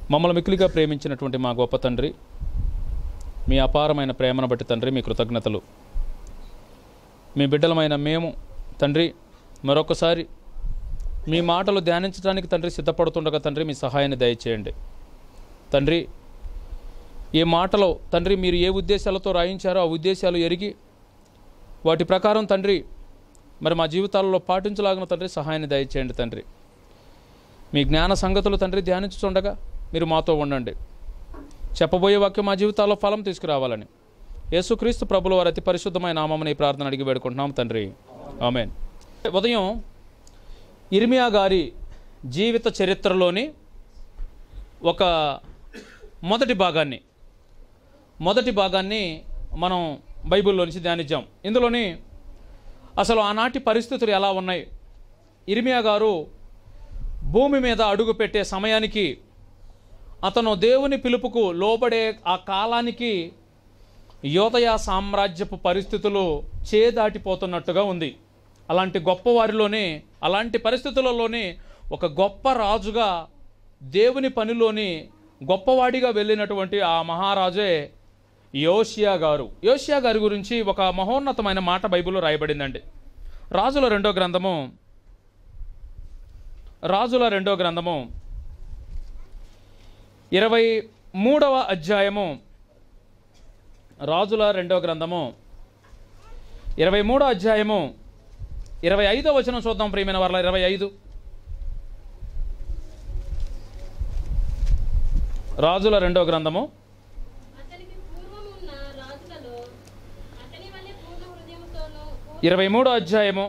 మమ్మల్ని మిక్కిలిగా ప్రేమించినటువంటి మా గొప్ప తండ్రి మీ అపారమైన ప్రేమను బట్టి తండ్రి మీ కృతజ్ఞతలు మీ బిడ్డలమైన మేము తండ్రి మరొకసారి మీ మాటలు ధ్యానించడానికి తండ్రి సిద్ధపడుతుండగా తండ్రి మీ సహాయాన్ని దయచేయండి తండ్రి ఈ మాటలో తండ్రి మీరు ఏ ఉద్దేశాలతో రాయించారో ఆ ఉద్దేశాలు ఎరిగి వాటి ప్రకారం తండ్రి మరి మా జీవితాలలో పాటించలాగిన తండ్రి సహాయాన్ని దయచేయండి తండ్రి మీ జ్ఞాన సంగతులు తండ్రి ధ్యానించుతుండగా మీరు మాతో ఉండండి చెప్పబోయే వాక్యం మా జీవితాల్లో ఫలం తీసుకురావాలని యేసుక్రీస్తు ప్రభుల వారి అతి పరిశుద్ధమైన నామముని ఈ ప్రార్థన అడిగి వేడుకుంటున్నాం తండ్రి ఆమెన్ ఉదయం ఇర్మియా గారి జీవిత చరిత్రలోని ఒక మొదటి భాగాన్ని మొదటి భాగాన్ని మనం బైబిల్లో నుంచి ధ్యానించాం ఇందులోని అసలు ఆనాటి పరిస్థితులు ఎలా ఉన్నాయి ఇర్మియా గారు భూమి మీద అడుగు పెట్టే సమయానికి అతను దేవుని పిలుపుకు లోబడే ఆ కాలానికి యోదయ సామ్రాజ్యపు పరిస్థితులు చేదాటిపోతున్నట్టుగా ఉంది అలాంటి గొప్ప వారిలోనే అలాంటి పరిస్థితులలోనే ఒక గొప్ప రాజుగా దేవుని పనిలోని గొప్పవాడిగా వెళ్ళినటువంటి ఆ మహారాజే యోషియా గారు యోషియా గారి గురించి ఒక మహోన్నతమైన మాట బైబిల్లో రాయబడిందండి రాజుల రెండో గ్రంథము రాజుల రెండో గ్రంథము ఇరవై మూడవ అధ్యాయము రాజుల రెండో గ్రంథము ఇరవై మూడో అధ్యాయము ఇరవై ఐదో వచనం చూద్దాం ప్రియమైన వాళ్ళ ఇరవై ఐదు రాజుల రెండో గ్రంథము అతనికి పూర్వమున్న రాజులలో అతని వలె పూర్ణ హృదయముతోనూ ఇరవై మూడో అధ్యాయము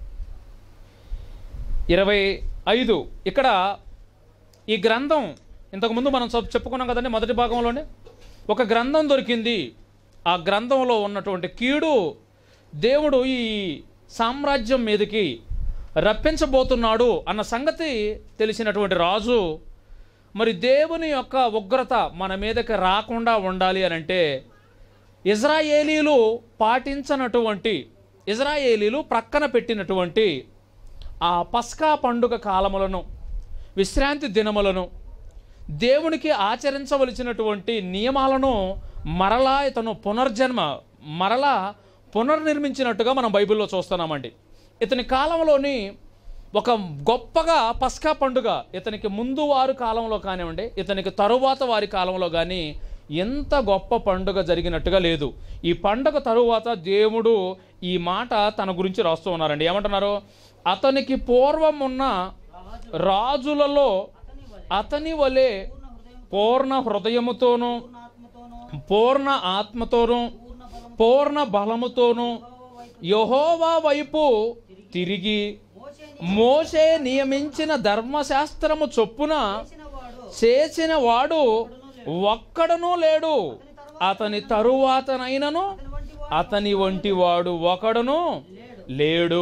ఇరవై ఐదు ఇక్కడ ఈ గ్రంథం ఇంతకుముందు మనం చెప్- చెప్పుకున్నాం కదండి మొదటి భాగంలోనే ఒక గ్రంథం దొరికింది ఆ గ్రంథంలో ఉన్నటువంటి కీడు దేవుడు ఈ సామ్రాజ్యం మీదకి రప్పించబోతున్నాడు అన్న సంగతి తెలిసినటువంటి రాజు మరి దేవుని యొక్క ఉగ్రత మన మీదకి రాకుండా ఉండాలి అని అంటే ఇజ్రాయేలీలు పాటించనటువంటి ఇజ్రాయేలీలు ప్రక్కన పెట్టినటువంటి ఆ పస్కా పండుగ కాలములను విశ్రాంతి దినములను దేవునికి ఆచరించవలసినటువంటి నియమాలను మరలా ఇతను పునర్జన్మ మరలా పునర్నిర్మించినట్టుగా మనం బైబిల్లో చూస్తున్నామండి ఇతని కాలంలోని ఒక గొప్పగా పస్కా పండుగ ఇతనికి ముందు వారి కాలంలో కానివ్వండి ఇతనికి తరువాత వారి కాలంలో కానీ ఎంత గొప్ప పండుగ జరిగినట్టుగా లేదు ఈ పండుగ తరువాత దేవుడు ఈ మాట తన గురించి రాస్తూ ఉన్నారండి ఏమంటున్నారు అతనికి పూర్వం ఉన్న రాజులలో అతని వలె పూర్ణ హృదయముతోనూ పూర్ణ ఆత్మతోనూ పూర్ణ బలముతోనూ యహోవా వైపు తిరిగి మోసే నియమించిన ధర్మశాస్త్రము చొప్పున చేసిన వాడు ఒక్కడనూ లేడు అతని తరువాతనైనను అతని వంటి వాడు ఒకడును లేడు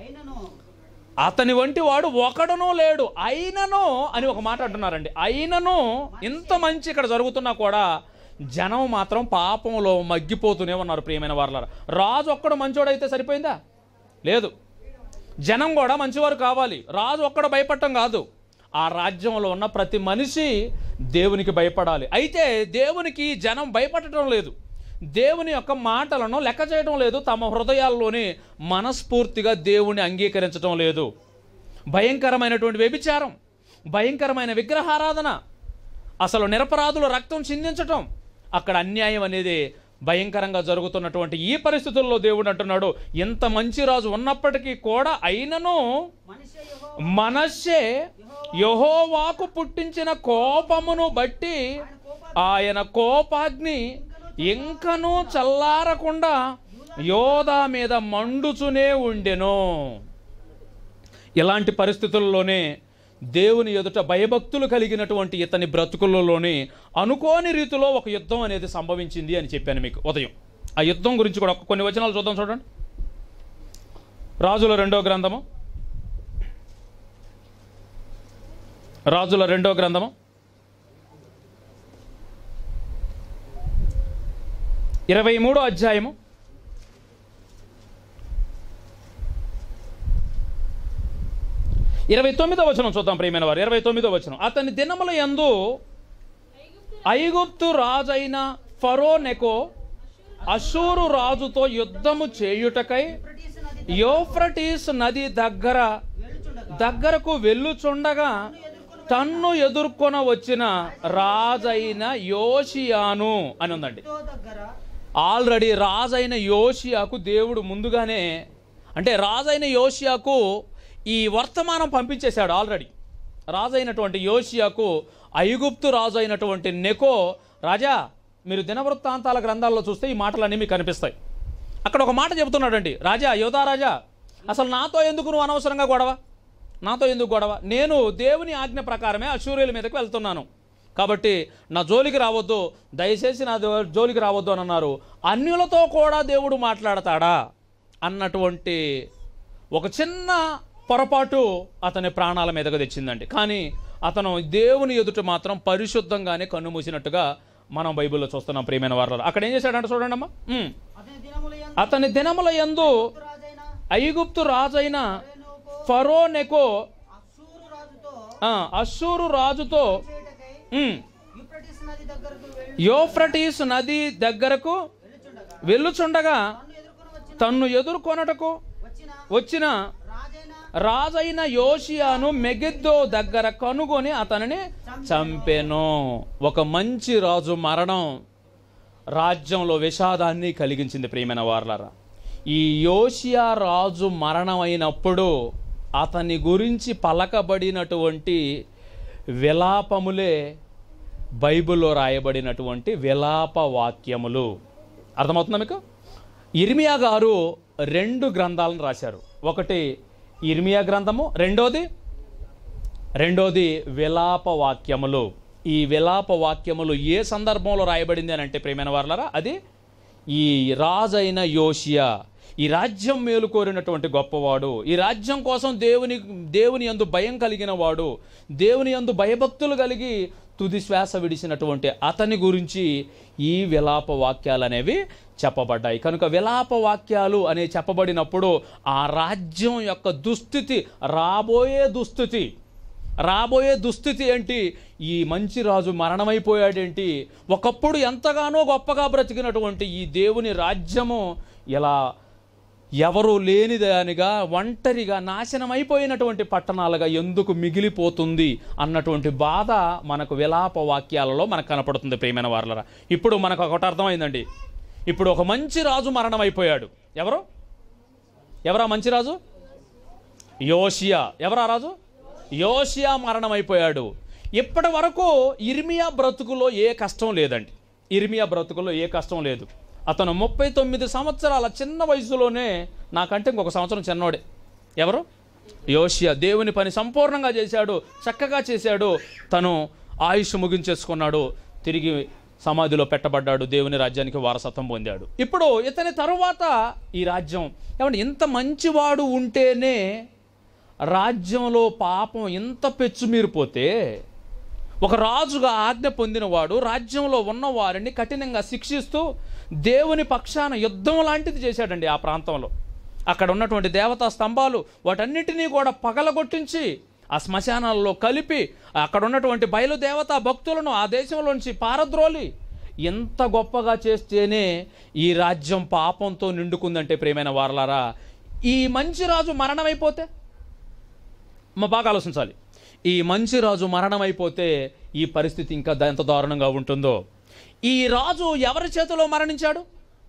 అతని వంటి వాడు ఒకడునూ లేడు అయినను అని ఒక మాట అంటున్నారండి అయినను ఇంత మంచి ఇక్కడ జరుగుతున్నా కూడా జనం మాత్రం పాపంలో మగ్గిపోతూనే ఉన్నారు ప్రియమైన వాళ్ళ రాజు ఒక్కడు మంచోడైతే సరిపోయిందా లేదు జనం కూడా మంచివారు కావాలి రాజు ఒక్కడు భయపడటం కాదు ఆ రాజ్యంలో ఉన్న ప్రతి మనిషి దేవునికి భయపడాలి అయితే దేవునికి జనం భయపడటం లేదు దేవుని యొక్క మాటలను లెక్క చేయడం లేదు తమ హృదయాల్లోని మనస్ఫూర్తిగా దేవుని అంగీకరించడం లేదు భయంకరమైనటువంటి వ్యభిచారం భయంకరమైన విగ్రహారాధన అసలు నిరపరాధుల రక్తం చిందించటం అక్కడ అన్యాయం అనేది భయంకరంగా జరుగుతున్నటువంటి ఈ పరిస్థితుల్లో దేవుడు అంటున్నాడు ఎంత మంచి రాజు ఉన్నప్పటికీ కూడా అయినను మనస్సే యహోవాకు పుట్టించిన కోపమును బట్టి ఆయన కోపాగ్ని ఇంకనూ చల్లారకుండా యోధా మీద మండుచునే ఉండెను ఇలాంటి పరిస్థితుల్లోనే దేవుని ఎదుట భయభక్తులు కలిగినటువంటి ఇతని బ్రతుకులలోనే అనుకోని రీతిలో ఒక యుద్ధం అనేది సంభవించింది అని చెప్పాను మీకు ఉదయం ఆ యుద్ధం గురించి కూడా ఒక కొన్ని వచనాలు చూద్దాం చూడండి రాజుల రెండో గ్రంథము రాజుల రెండో గ్రంథము ఇరవై మూడో అధ్యాయము ఇరవై తొమ్మిదో వచనం చూద్దాం ప్రియమైన వారు ఇరవై తొమ్మిదో వచనం అతని దినముల యందు ఐగుప్తు రాజైన ఫరో నెకో అశూరు రాజుతో యుద్ధము చేయుటకై యూఫ్రటీసు నది యోఫ్రటీస్ నది దగ్గర వెళ్ళుచుండగా దగ్గరకు వెళ్ళుచుండగా తన్ను ఎదుర్కొన వచ్చిన రాజైన యోషియాను అని ఉందండి తో దగ్గర ఆల్రెడీ రాజైన యోషియాకు దేవుడు ముందుగానే అంటే రాజైన యోషియాకు ఈ వర్తమానం పంపించేశాడు ఆల్రెడీ రాజైనటువంటి యోషియాకు ఐగుప్తు రాజు అయినటువంటి నెకో రాజా మీరు దినవృత్తాంతాల గ్రంథాల్లో చూస్తే ఈ మాటలన్నీ మీకు కనిపిస్తాయి అక్కడ ఒక మాట చెబుతున్నాడండి రాజా యోధా రాజా అసలు నాతో ఎందుకు నువ్వు అనవసరంగా గొడవ నాతో ఎందుకు గొడవ నేను దేవుని ఆజ్ఞ ప్రకారమే అశూర్యుల మీదకి వెళ్తున్నాను కాబట్టి నా జోలికి రావద్దు దయచేసి నా దో- జోలికి రావద్దు అని అన్నారు అన్యులతో కూడా దేవుడు మాట్లాడతాడా అన్నటువంటి ఒక చిన్న పొరపాటు అతని ప్రాణాల మీదకు తెచ్చిందండి కానీ అతను దేవుని ఎదుట మాత్రం పరిశుద్ధంగానే కన్ను మూసినట్టుగా మనం బైబిల్లో చూస్తున్నాం ప్రియమైన వారు అక్కడ ఏం చేశాడంటే చూడండి అమ్మా ఉమ్. అతని దినముల యందు అతని దినముల యందు రాజైన ఐగుప్తు రాజైన ఫరోనుకు ఫరో నెకో అశ్షూరు రాజుతో ఆ, అశ్షూరు రాజుతో చేయుటకై ఉమ్, యూఫ్రటీస్ నది దగ్గరకు వెళ్ళి యోఫ్రటీస్ నది దగ్గరకు వెళ్ళుచుండగా వెళ్ళుచుండగా తన్ను ఎదుర్కొని వచ్చిన తన్ను ఎదుర్కొనటకు వచ్చిన వచ్చిన రాజైన రాజైన యోషియాను మెగిద్దో దగ్గర కనుగొని అతనిని చంపెను ఒక మంచి రాజు మరణం రాజ్యంలో విషాదాన్ని కలిగించింది ప్రియమైన వార్లారా ఈ యోషియా రాజు మరణమైనప్పుడు అతని గురించి పలకబడినటువంటి విలాపములే బైబిల్లో రాయబడినటువంటి విలాప వాక్యములు అర్థమవుతుందా మీకు ఇర్మియా గారు రెండు గ్రంథాలను రాశారు ఒకటి ఇర్మియా గ్రంథము రెండోది రెండోది విలాప వాక్యములు ఈ విలాప వాక్యములు ఏ సందర్భంలో రాయబడింది అని అంటే ప్రేమైన వారలారా అది ఈ రాజైన యోషియా ఈ రాజ్యం మేలు కోరినటువంటి గొప్పవాడు ఈ రాజ్యం కోసం దేవుని దేవుని యందు భయం కలిగిన వాడు దేవుని యందు భయభక్తులు కలిగి తుది శ్వాస విడిచినటువంటి అతని గురించి ఈ విలాప వాక్యాలు అనేవి చెప్పబడ్డాయి కనుక విలాప వాక్యాలు అనే చెప్పబడినప్పుడు ఆ రాజ్యం యొక్క దుస్థితి రాబోయే దుస్థితి రాబోయే దుస్థితి ఏంటి ఈ మంచి రాజు మరణమైపోయాడేంటి ఒకప్పుడు ఎంతగానో గొప్పగా బ్రతికినటువంటి ఈ దేవుని రాజ్యము ఇలా ఎవరు లేనిదానిగా ఒంటరిగా నాశనమైపోయినటువంటి పట్టణాలుగా ఎందుకు మిగిలిపోతుంది అన్నటువంటి బాధ మనకు విలాప వాక్యాలలో మనకు కనపడుతుంది ప్రియమైన వారలరా ఇప్పుడు మనకు ఒకటి అర్థమైందండి ఇప్పుడు ఒక మంచి రాజు మరణమైపోయాడు ఎవరు ఎవరా మంచి రాజు యోషియా ఎవరా రాజు యోషియా మరణమైపోయాడు ఇప్పటి వరకు ఇర్మియా బ్రతుకులో ఏ కష్టం లేదండి ఇర్మియా బ్రతుకులో ఏ కష్టం లేదు అతను ముప్పై తొమ్మిది సంవత్సరాల చిన్న వయసులోనే నాకంటే ఇంకొక సంవత్సరం చిన్నోడే ఎవరు యోషియా దేవుని పని సంపూర్ణంగా చేశాడు చక్కగా చేశాడు తను ఆయుష్ ముగించేసుకున్నాడు తిరిగి సమాధిలో పెట్టబడ్డాడు దేవుని రాజ్యానికి వారసత్వం పొందాడు ఇప్పుడు ఇతని తరువాత ఈ రాజ్యం ఏమంటే ఇంత మంచివాడు ఉంటేనే రాజ్యంలో పాపం ఇంత పెచ్చుమీరిపోతే ఒక రాజుగా ఆజ్ఞ పొందినవాడు రాజ్యంలో ఉన్న వారిని కఠినంగా శిక్షిస్తూ దేవుని పక్షాన యుద్ధం లాంటిది చేశాడండి ఆ ప్రాంతంలో అక్కడ ఉన్నటువంటి దేవతా స్తంభాలు వాటన్నిటినీ కూడా పగలగొట్టించి ఆ శ్మశానాల్లో కలిపి అక్కడ ఉన్నటువంటి బయలుదేవతా భక్తులను ఆ దేశంలోంచి పారద్రోలి ఎంత గొప్పగా చేస్తేనే ఈ రాజ్యం పాపంతో నిండుకుందంటే ప్రేమైన వారలారా ఈ మంచి రాజు మరణమైపోతే మా బాగా ఆలోచించాలి ఈ మంచి రాజు మరణమైపోతే ఈ పరిస్థితి ఇంకా దా- ఎంత దారుణంగా ఉంటుందో ఈ రాజు ఎవరి చేతిలో మరణించాడు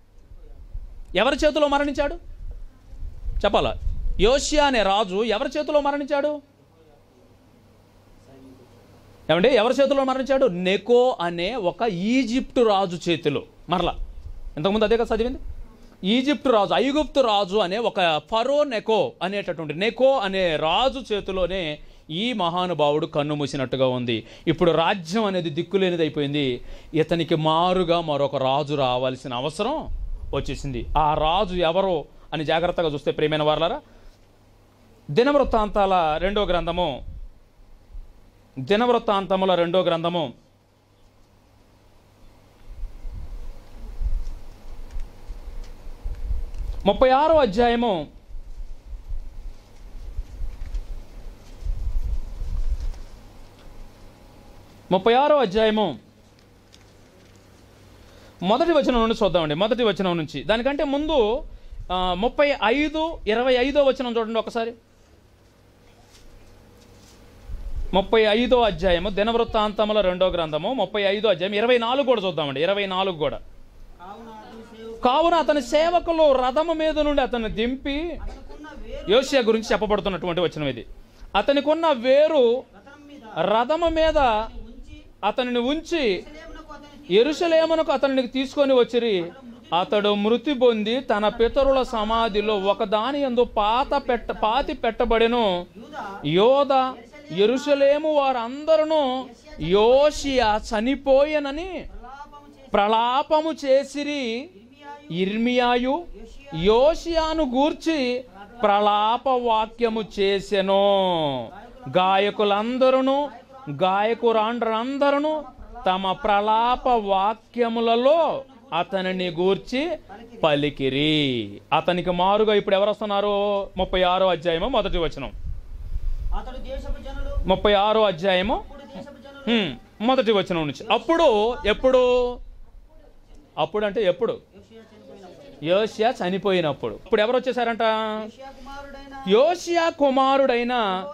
ఎవరి చేతిలో మరణించాడు చెప్పాలా యోషియా అనే రాజు ఎవరి చేతిలో మరణించాడు ఏమండి ఎవరి చేతిలో మరణించాడు నెకో అనే ఒక ఈజిప్టు రాజు చేతిలో మరలా ఇంతకుముందు అదే కదా చదివింది ఈజిప్టు రాజు ఐగుప్తు రాజు అనే ఒక ఫరో నెకో అనేటటువంటి నెకో అనే రాజు చేతిలోనే ఈ మహానుభావుడు కన్ను మూసినట్టుగా ఉంది ఇప్పుడు రాజ్యం అనేది దిక్కులేనిది అయిపోయింది ఇతనికి మారుగా మరొక రాజు రావాల్సిన అవసరం వచ్చేసింది ఆ రాజు ఎవరో అని జాగ్రత్తగా చూస్తే ప్రియమైన వారలారా దినవృత్తాంతాల రెండో గ్రంథము దినవృత్తాంతముల రెండో గ్రంథము ముప్పై ఆరో అధ్యాయము ముప్పై ఆరో అధ్యాయము మొదటి వచనం నుండి చూద్దామండి మొదటి వచనం నుంచి దానికంటే ముందు ఆ, ముప్పై ఐదు ఇరవై ఐదో వచనం చూడండి ఒకసారి ముప్పై ఐదో అధ్యాయము దినవృత్తాంతముల రెండో గ్రంథము ముప్పై ఐదో అధ్యాయం ఇరవై నాలుగు కూడా చూద్దామండి ఇరవై నాలుగు కూడా కావున అతని సేవ కావున అతని సేవకులు రథము మీద నుండి అతన్ని దింపి అతనుకున్న వేరు యోషియా గురించి చెప్పబడుతున్నటువంటి వచనం ఇది అతనికున్న వేరు రథం మీద రథము మీద ఉంచి అతనిని ఉంచి ఎరుసలేమునకు అతని ఎరుసలేమునకు అతనికి తీసుకొని వచ్చిరి అతడు మృతి పొంది తన పితరుల సమాధిలో ఒకదాని యందు పాత పెట్ట పాతి పెట్టబడెను యూదా యోధ ఎరుసలేము వారందరూ యోషియా చనిపోయెనని ప్రలాపము చేసి ప్రలాపము చేసిరి ఇర్మియాయు ఇర్మియాయు యోషియాను గూర్చి ప్రలాప వాక్యము చేసెను గాయకులందరూ గాయకురాండ్రందరూ తమ ప్రలాప వాక్యములలో అతనిని గూర్చి పలికిరి అతనికి మారుగా ఇప్పుడు ఎవరు వస్తున్నారు ముప్పై ఆరో అధ్యాయము మొదటి వచనం అతడు దేశపు జనులు ముప్పై ఆరో అధ్యాయము ఇప్పుడు దేశపు జనులు హ్మ్, మొదటి వచనం నుంచి అప్పుడు ఎప్పుడు అప్పుడు అంటే ఎప్పుడు యోషియా చనిపోయినప్పుడు యోషియా చనిపోయినప్పుడు ఇప్పుడు ఎవరు వచ్చేసారంట యోషియా కుమారుడైన యోషియా కుమారుడైన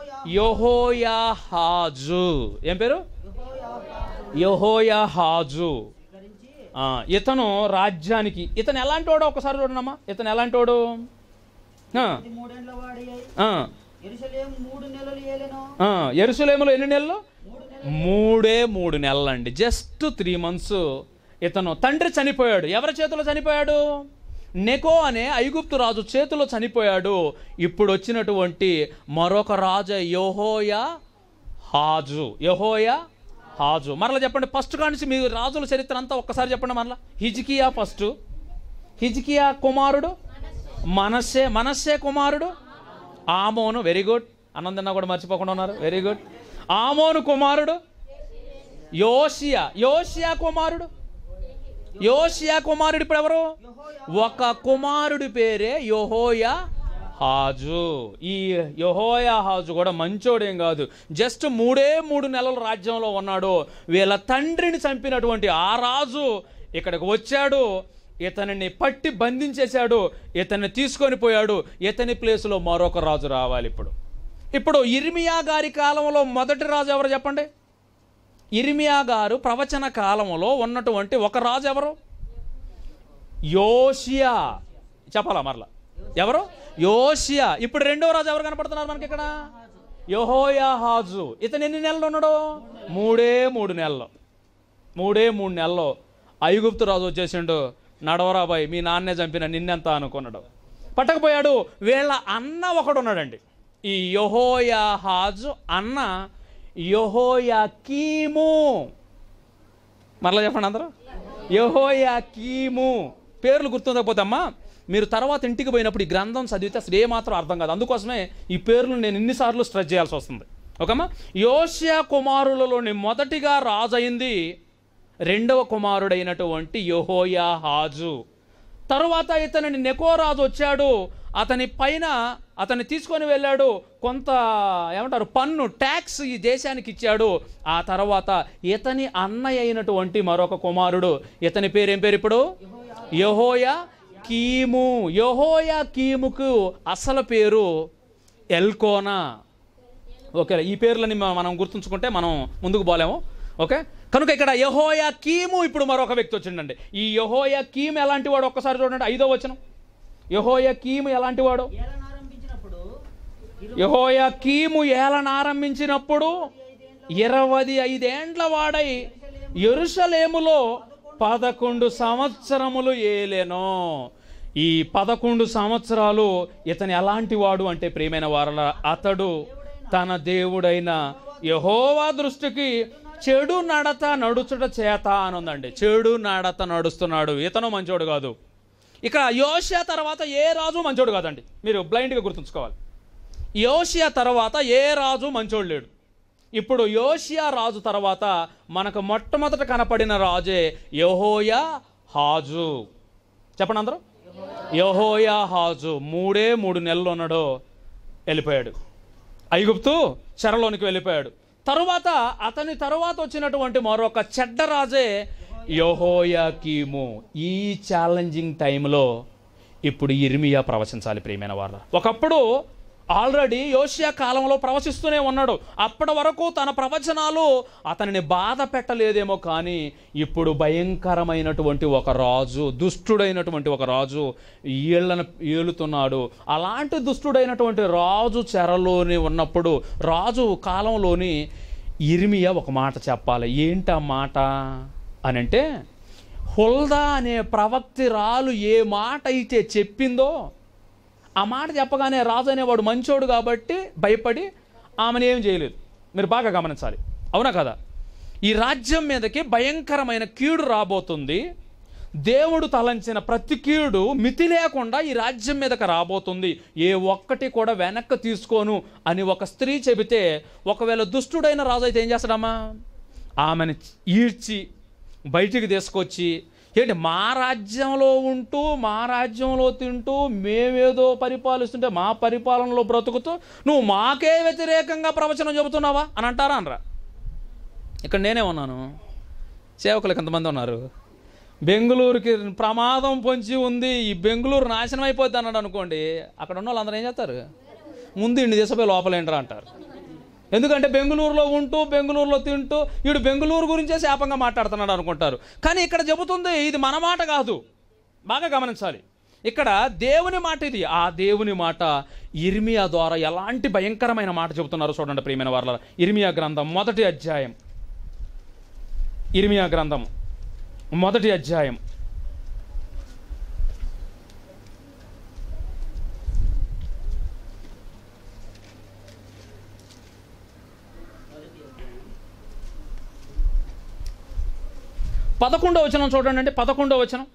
యహోయాహాజు ఏం పేరు యెహోయాహాజు యహోయాహాజు స్వీకరించి ఆ, ఇతను రాజ్యానికి ఇతను ఎలాంటి వాడు ఒకసారి చూడండమ్మా ఇతను ఎలాంటి వాడు ఆ, ఇది మూడేండ్ల వాడి అయి ఆ, ఎరుసలేము మూడు నెలలు ఏలెను ఆ, ఎరుసలేములో ఎన్ని నెలలు మూడు నెలలు మూడే మూడు నెలలండి జస్ట్ త్రీ మంత్స్ ఇతను తండ్రి చనిపోయాడు ఎవరి చేతిలో చనిపోయాడు నెకో అనే ఐగుప్తు రాజు చేతిలో చనిపోయాడు ఇప్పుడు వచ్చినటువంటి మరొక రాజు యహోయా హాజు యహోయా హాజు మరలా చెప్పండి ఫస్ట్ కానిసి మీ రాజుల చరిత్ర అంతా ఒక్కసారి చెప్పండి మరలా హిజ్కియా ఫస్ట్ హిజ్కియా కుమారుడు మనస్సే మనస్సే కుమారుడు ఆమోను వెరీ గుడ్ అన్నందన్న కూడా మర్చిపోకుండా ఉన్నారు వెరీ గుడ్ ఆమోను కుమారుడు యోషియా యోషియా కుమారుడు యోషియా కుమారుడు ఇప్పుడు ఎవరు ఒక కుమారుడి పేరే యహోయా హాజు ఈ యహోయా హాజు కూడా మంచోడేం కాదు జస్ట్ మూడే మూడు నెలల రాజ్యంలో ఉన్నాడు వీళ్ళ తండ్రిని చంపినటువంటి ఆ రాజు ఇక్కడికి వచ్చాడు ఇతనిని పట్టి బంధించేశాడు ఇతన్ని తీసుకొని పోయాడు ఇతని ప్లేస్లో మరొక రాజు రావాలి ఇప్పుడు ఇప్పుడు ఇర్మియా గారి కాలంలో మొదటి రాజు ఎవరు చెప్పండి ఇర్మియా గారు ప్రవచన కాలంలో ఉన్నటువంటి ఒక రాజు ఎవరు యోషియా చెప్పాలా మరలా ఎవరు యోషియా ఇప్పుడు రెండో రాజు ఎవరు కనపడుతున్నారు మనకి ఇక్కడ యహోయా హాజు ఇతను ఎన్ని నెలలు ఉన్నాడు మూడే మూడు నెలలు మూడే మూడు నెలలు ఐగుప్తు రాజు వచ్చేసిండు నడవరాబాయ్ మీ నాన్నే చంపిన నిన్నెంత అనుకున్నాడు పట్టకపోయాడు వీళ్ళ అన్న ఒకడు ఉన్నాడండి ఈ యహోయా హాజు అన్న యహోయా కీము మరలా చెప్పండి అందరూ యహోయా కీము పేర్లు గుర్తుండకపోతే అమ్మా మీరు తర్వాత ఇంటికి పోయినప్పుడు ఈ గ్రంథం చదివితే అసలు ఏమాత్రం అర్థం కాదు అందుకోసమే ఈ పేర్లు నేను ఇన్నిసార్లు స్ట్రెచ్ చేయాల్సి వస్తుంది ఓకేమ్మా యోషియా కుమారులలోని మొదటిగా రాజు అయింది రెండవ కుమారుడైనటువంటి యహోయా హాజు తరువాత ఇతనిని నెకోరాజు వచ్చాడు అతని పైన అతన్ని తీసుకొని వెళ్ళాడు కొంత ఏమంటారు పన్ను ట్యాక్స్ ఈ దేశానికి ఇచ్చాడు ఆ తర్వాత ఇతని అన్నయ్య అయినటువంటి మరొక కుమారుడు ఇతని పేరు ఏం పేరు ఇప్పుడు యహోయా కీము యహోయా కీముకు అసలు పేరు ఎల్కోనా ఓకే ఈ పేర్లని మ- మనం గుర్తుంచుకుంటే మనం ముందుకు పోలేము ఓకే కనుక ఇక్కడ యహోయా కీము ఇప్పుడు మరొక వ్యక్తి వచ్చిండండి ఈ యహోయా కీము ఎలాంటి వాడు ఒక్కసారి చూడండి ఐదో వచనం యహోయా కీము ఎలాంటి వాడు ఏలనారంభించినప్పుడు ఇరు యహోయా కీము ఏలనారంభించినప్పుడు ఇరవై ఐదేండ్ల వాడై ఎరుసలేములో పదకొండు సంవత్సరములు ఏలెను ఈ పదకొండు సంవత్సరాలు ఇతను ఎలాంటి వాడు అంటే ప్రియమైన వారల అతడు తన దేవుడైన యహోవా దృష్టికి చెడు నడత నడుచుట చేత అని ఉందండి చెడు నడత నడుస్తున్నాడు ఇతను మంచోడు కాదు ఇక్కడ యోషియా తర్వాత ఏ రాజు మంచోడు కాదండి మీరు బ్లైండ్గా గుర్తుంచుకోవాలి యోషియా తర్వాత ఏ రాజు మంచోడు లేడు ఇప్పుడు యోషియా రాజు తర్వాత మనకు మొట్టమొదట కనపడిన రాజే యహోయా హాజు చెప్పండి అందరూ యహోయా హాజు మూడే మూడు నెలలు ఉన్నాడు వెళ్ళిపోయాడు ఐగుప్తు చెరలోనికి వెళ్ళిపోయాడు తరువాత అతని తరువాత వచ్చినటువంటి మరొక చెడ్డ రాజే యహోయాకీము ఈ ఛాలెంజింగ్ టైంలో ఇప్పుడు ఇర్మియా ప్రవచించాలి ప్రియమైన వాళ్ళ ఒకప్పుడు ఆల్రెడీ యోషియా కాలంలో ప్రవచిస్తూనే ఉన్నాడు అప్పటి వరకు తన ప్రవచనాలు అతనిని బాధ పెట్టలేదేమో కానీ ఇప్పుడు భయంకరమైనటువంటి ఒక రాజు దుష్టుడైనటువంటి ఒక రాజు ఏళ్ళను ఏలుతున్నాడు అలాంటి దుష్టుడైనటువంటి రాజు చెరలోని ఉన్నప్పుడు రాజు కాలంలోని ఇర్మియా ఒక మాట చెప్పాలి ఏంటి ఆ మాట అని అంటే హుల్దా అనే ప్రవక్తిరాలు ఏ మాట అయితే చెప్పిందో ఆ మాట చెప్పగానే రాజు అనేవాడు మంచోడు కాబట్టి భయపడి ఆమెను ఏం చేయలేదు మీరు బాగా గమనించాలి అవునా కదా ఈ రాజ్యం మీదకి భయంకరమైన కీడు రాబోతుంది దేవుడు తలంచిన ప్రతి కీడు మితి లేకుండా ఈ రాజ్యం మీదకి రాబోతుంది ఏ ఒక్కటి కూడా వెనక్కి తీసుకోను అని ఒక స్త్రీ చెబితే ఒకవేళ దుష్టుడైన రాజు అయితే ఏం చేస్తాడమ్మా ఆమెను ఈడ్చి బయటికి తీసుకొచ్చి ఏంటి మా రాజ్యంలో ఉంటూ మా రాజ్యంలో తింటూ మేమేదో పరిపాలిస్తుంటే మా పరిపాలనలో బ్రతుకుతూ నువ్వు మాకే వ్యతిరేకంగా ప్రవచనం చెబుతున్నావా అని అంటారా అనరా ఇక్కడ నేనే ఉన్నాను సేవకులకు ఎంతమంది ఉన్నారు బెంగళూరుకి ప్రమాదం పొంచి ఉంది ఈ బెంగళూరు నాశనం అయిపోద్ది అన్నాడు అనుకోండి అక్కడ ఉన్న వాళ్ళందరూ ఏం చేస్తారు ముందు ఇండి తీసుకుపోయి లోపలేంట్రా అంటారు ఎందుకంటే బెంగళూరులో ఉంటూ బెంగళూరులో తింటూ వీడు బెంగళూరు గురించే శాపంగా మాట్లాడుతున్నాడు అనుకుంటారు కానీ ఇక్కడ చెబుతుంది ఇది మన మాట కాదు బాగా గమనించాలి ఇక్కడ దేవుని మాట ఇది ఆ దేవుని మాట ఇర్మియా ద్వారా ఎలాంటి భయంకరమైన మాట చెబుతున్నారు చూడండి ప్రియమైన వార్ల ఇర్మియా గ్రంథం మొదటి అధ్యాయం ఇర్మియా గ్రంథం మొదటి అధ్యాయం పదకొండో వచనం చూడండి అంటే పదకొండో వచనం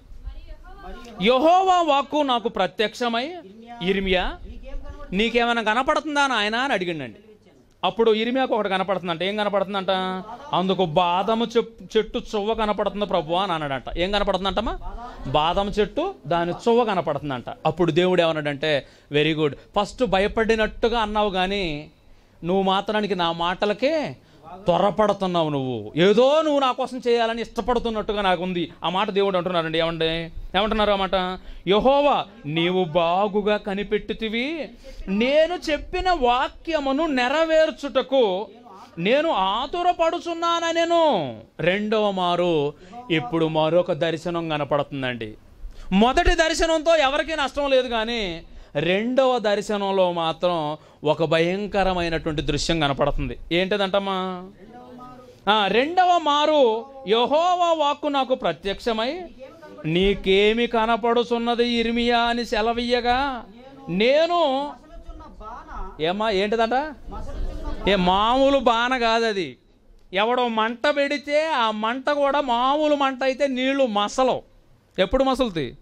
యహోవా వాక్కు నాకు ప్రత్యక్షమై ఇర్మియా నీకేం కనబడి నీకేమైనా కనపడుతుందా నాయన అని అడిగిండండి అప్పుడు ఇరిమియాకు ఒకటి కనపడుతుందంట ఏం కనపడుతుందంట అందుకు బాదము చెప్- చెట్టు చువ్వ కనపడుతుంది ప్రభు అని అన్నాడంట ఏం కనపడుతుందంటమ్మా బాదం చెట్టు దాని చువ్వ కనపడుతుందంట అప్పుడు దేవుడు ఏమన్నాడంటే వెరీ గుడ్ ఫస్ట్ భయపడినట్టుగా అన్నావు కానీ నువ్వు మాత్రానికి నా మాటలకే త్వరపడుతున్నావు నువ్వు ఏదో నువ్వు నా కోసం చేయాలని ఇష్టపడుతున్నట్టుగా నాకు ఉంది ఆ మాట దేవుడు అంటున్నారండి ఏమండి ఏమంటున్నారు ఆ మాట యహోవా నీవు బాగుగా కనిపెట్టుతివి నేను చెప్పిన వాక్యమును నెరవేర్చుటకు నేను ఆతురపడుచున్నానెను రెండవ మారు ఇప్పుడు మరొక దర్శనం కనపడుతుందండి మొదటి దర్శనంతో ఎవరికీ నష్టం లేదు కానీ రెండవ దర్శనంలో మాత్రం ఒక భయంకరమైనటువంటి దృశ్యం కనపడుతుంది ఏంటిదంటమ్మా ఆ, రెండవ మారు యహోవా వాక్కు నాకు ప్రత్యక్షమై నీకేమి కనపడుచున్నది ఇర్మియా అని సెలవియ్యగా నేను మసలుచున్న బాణ ఏమా ఏంటిదంట మసలుచున్న ఏ మామూలు బాణ కాదు అది ఎవడో మంట పెడితే ఆ మంట కూడా మామూలు మంట అయితే నీళ్లు మసలవు ఎప్పుడు మసలుతాయి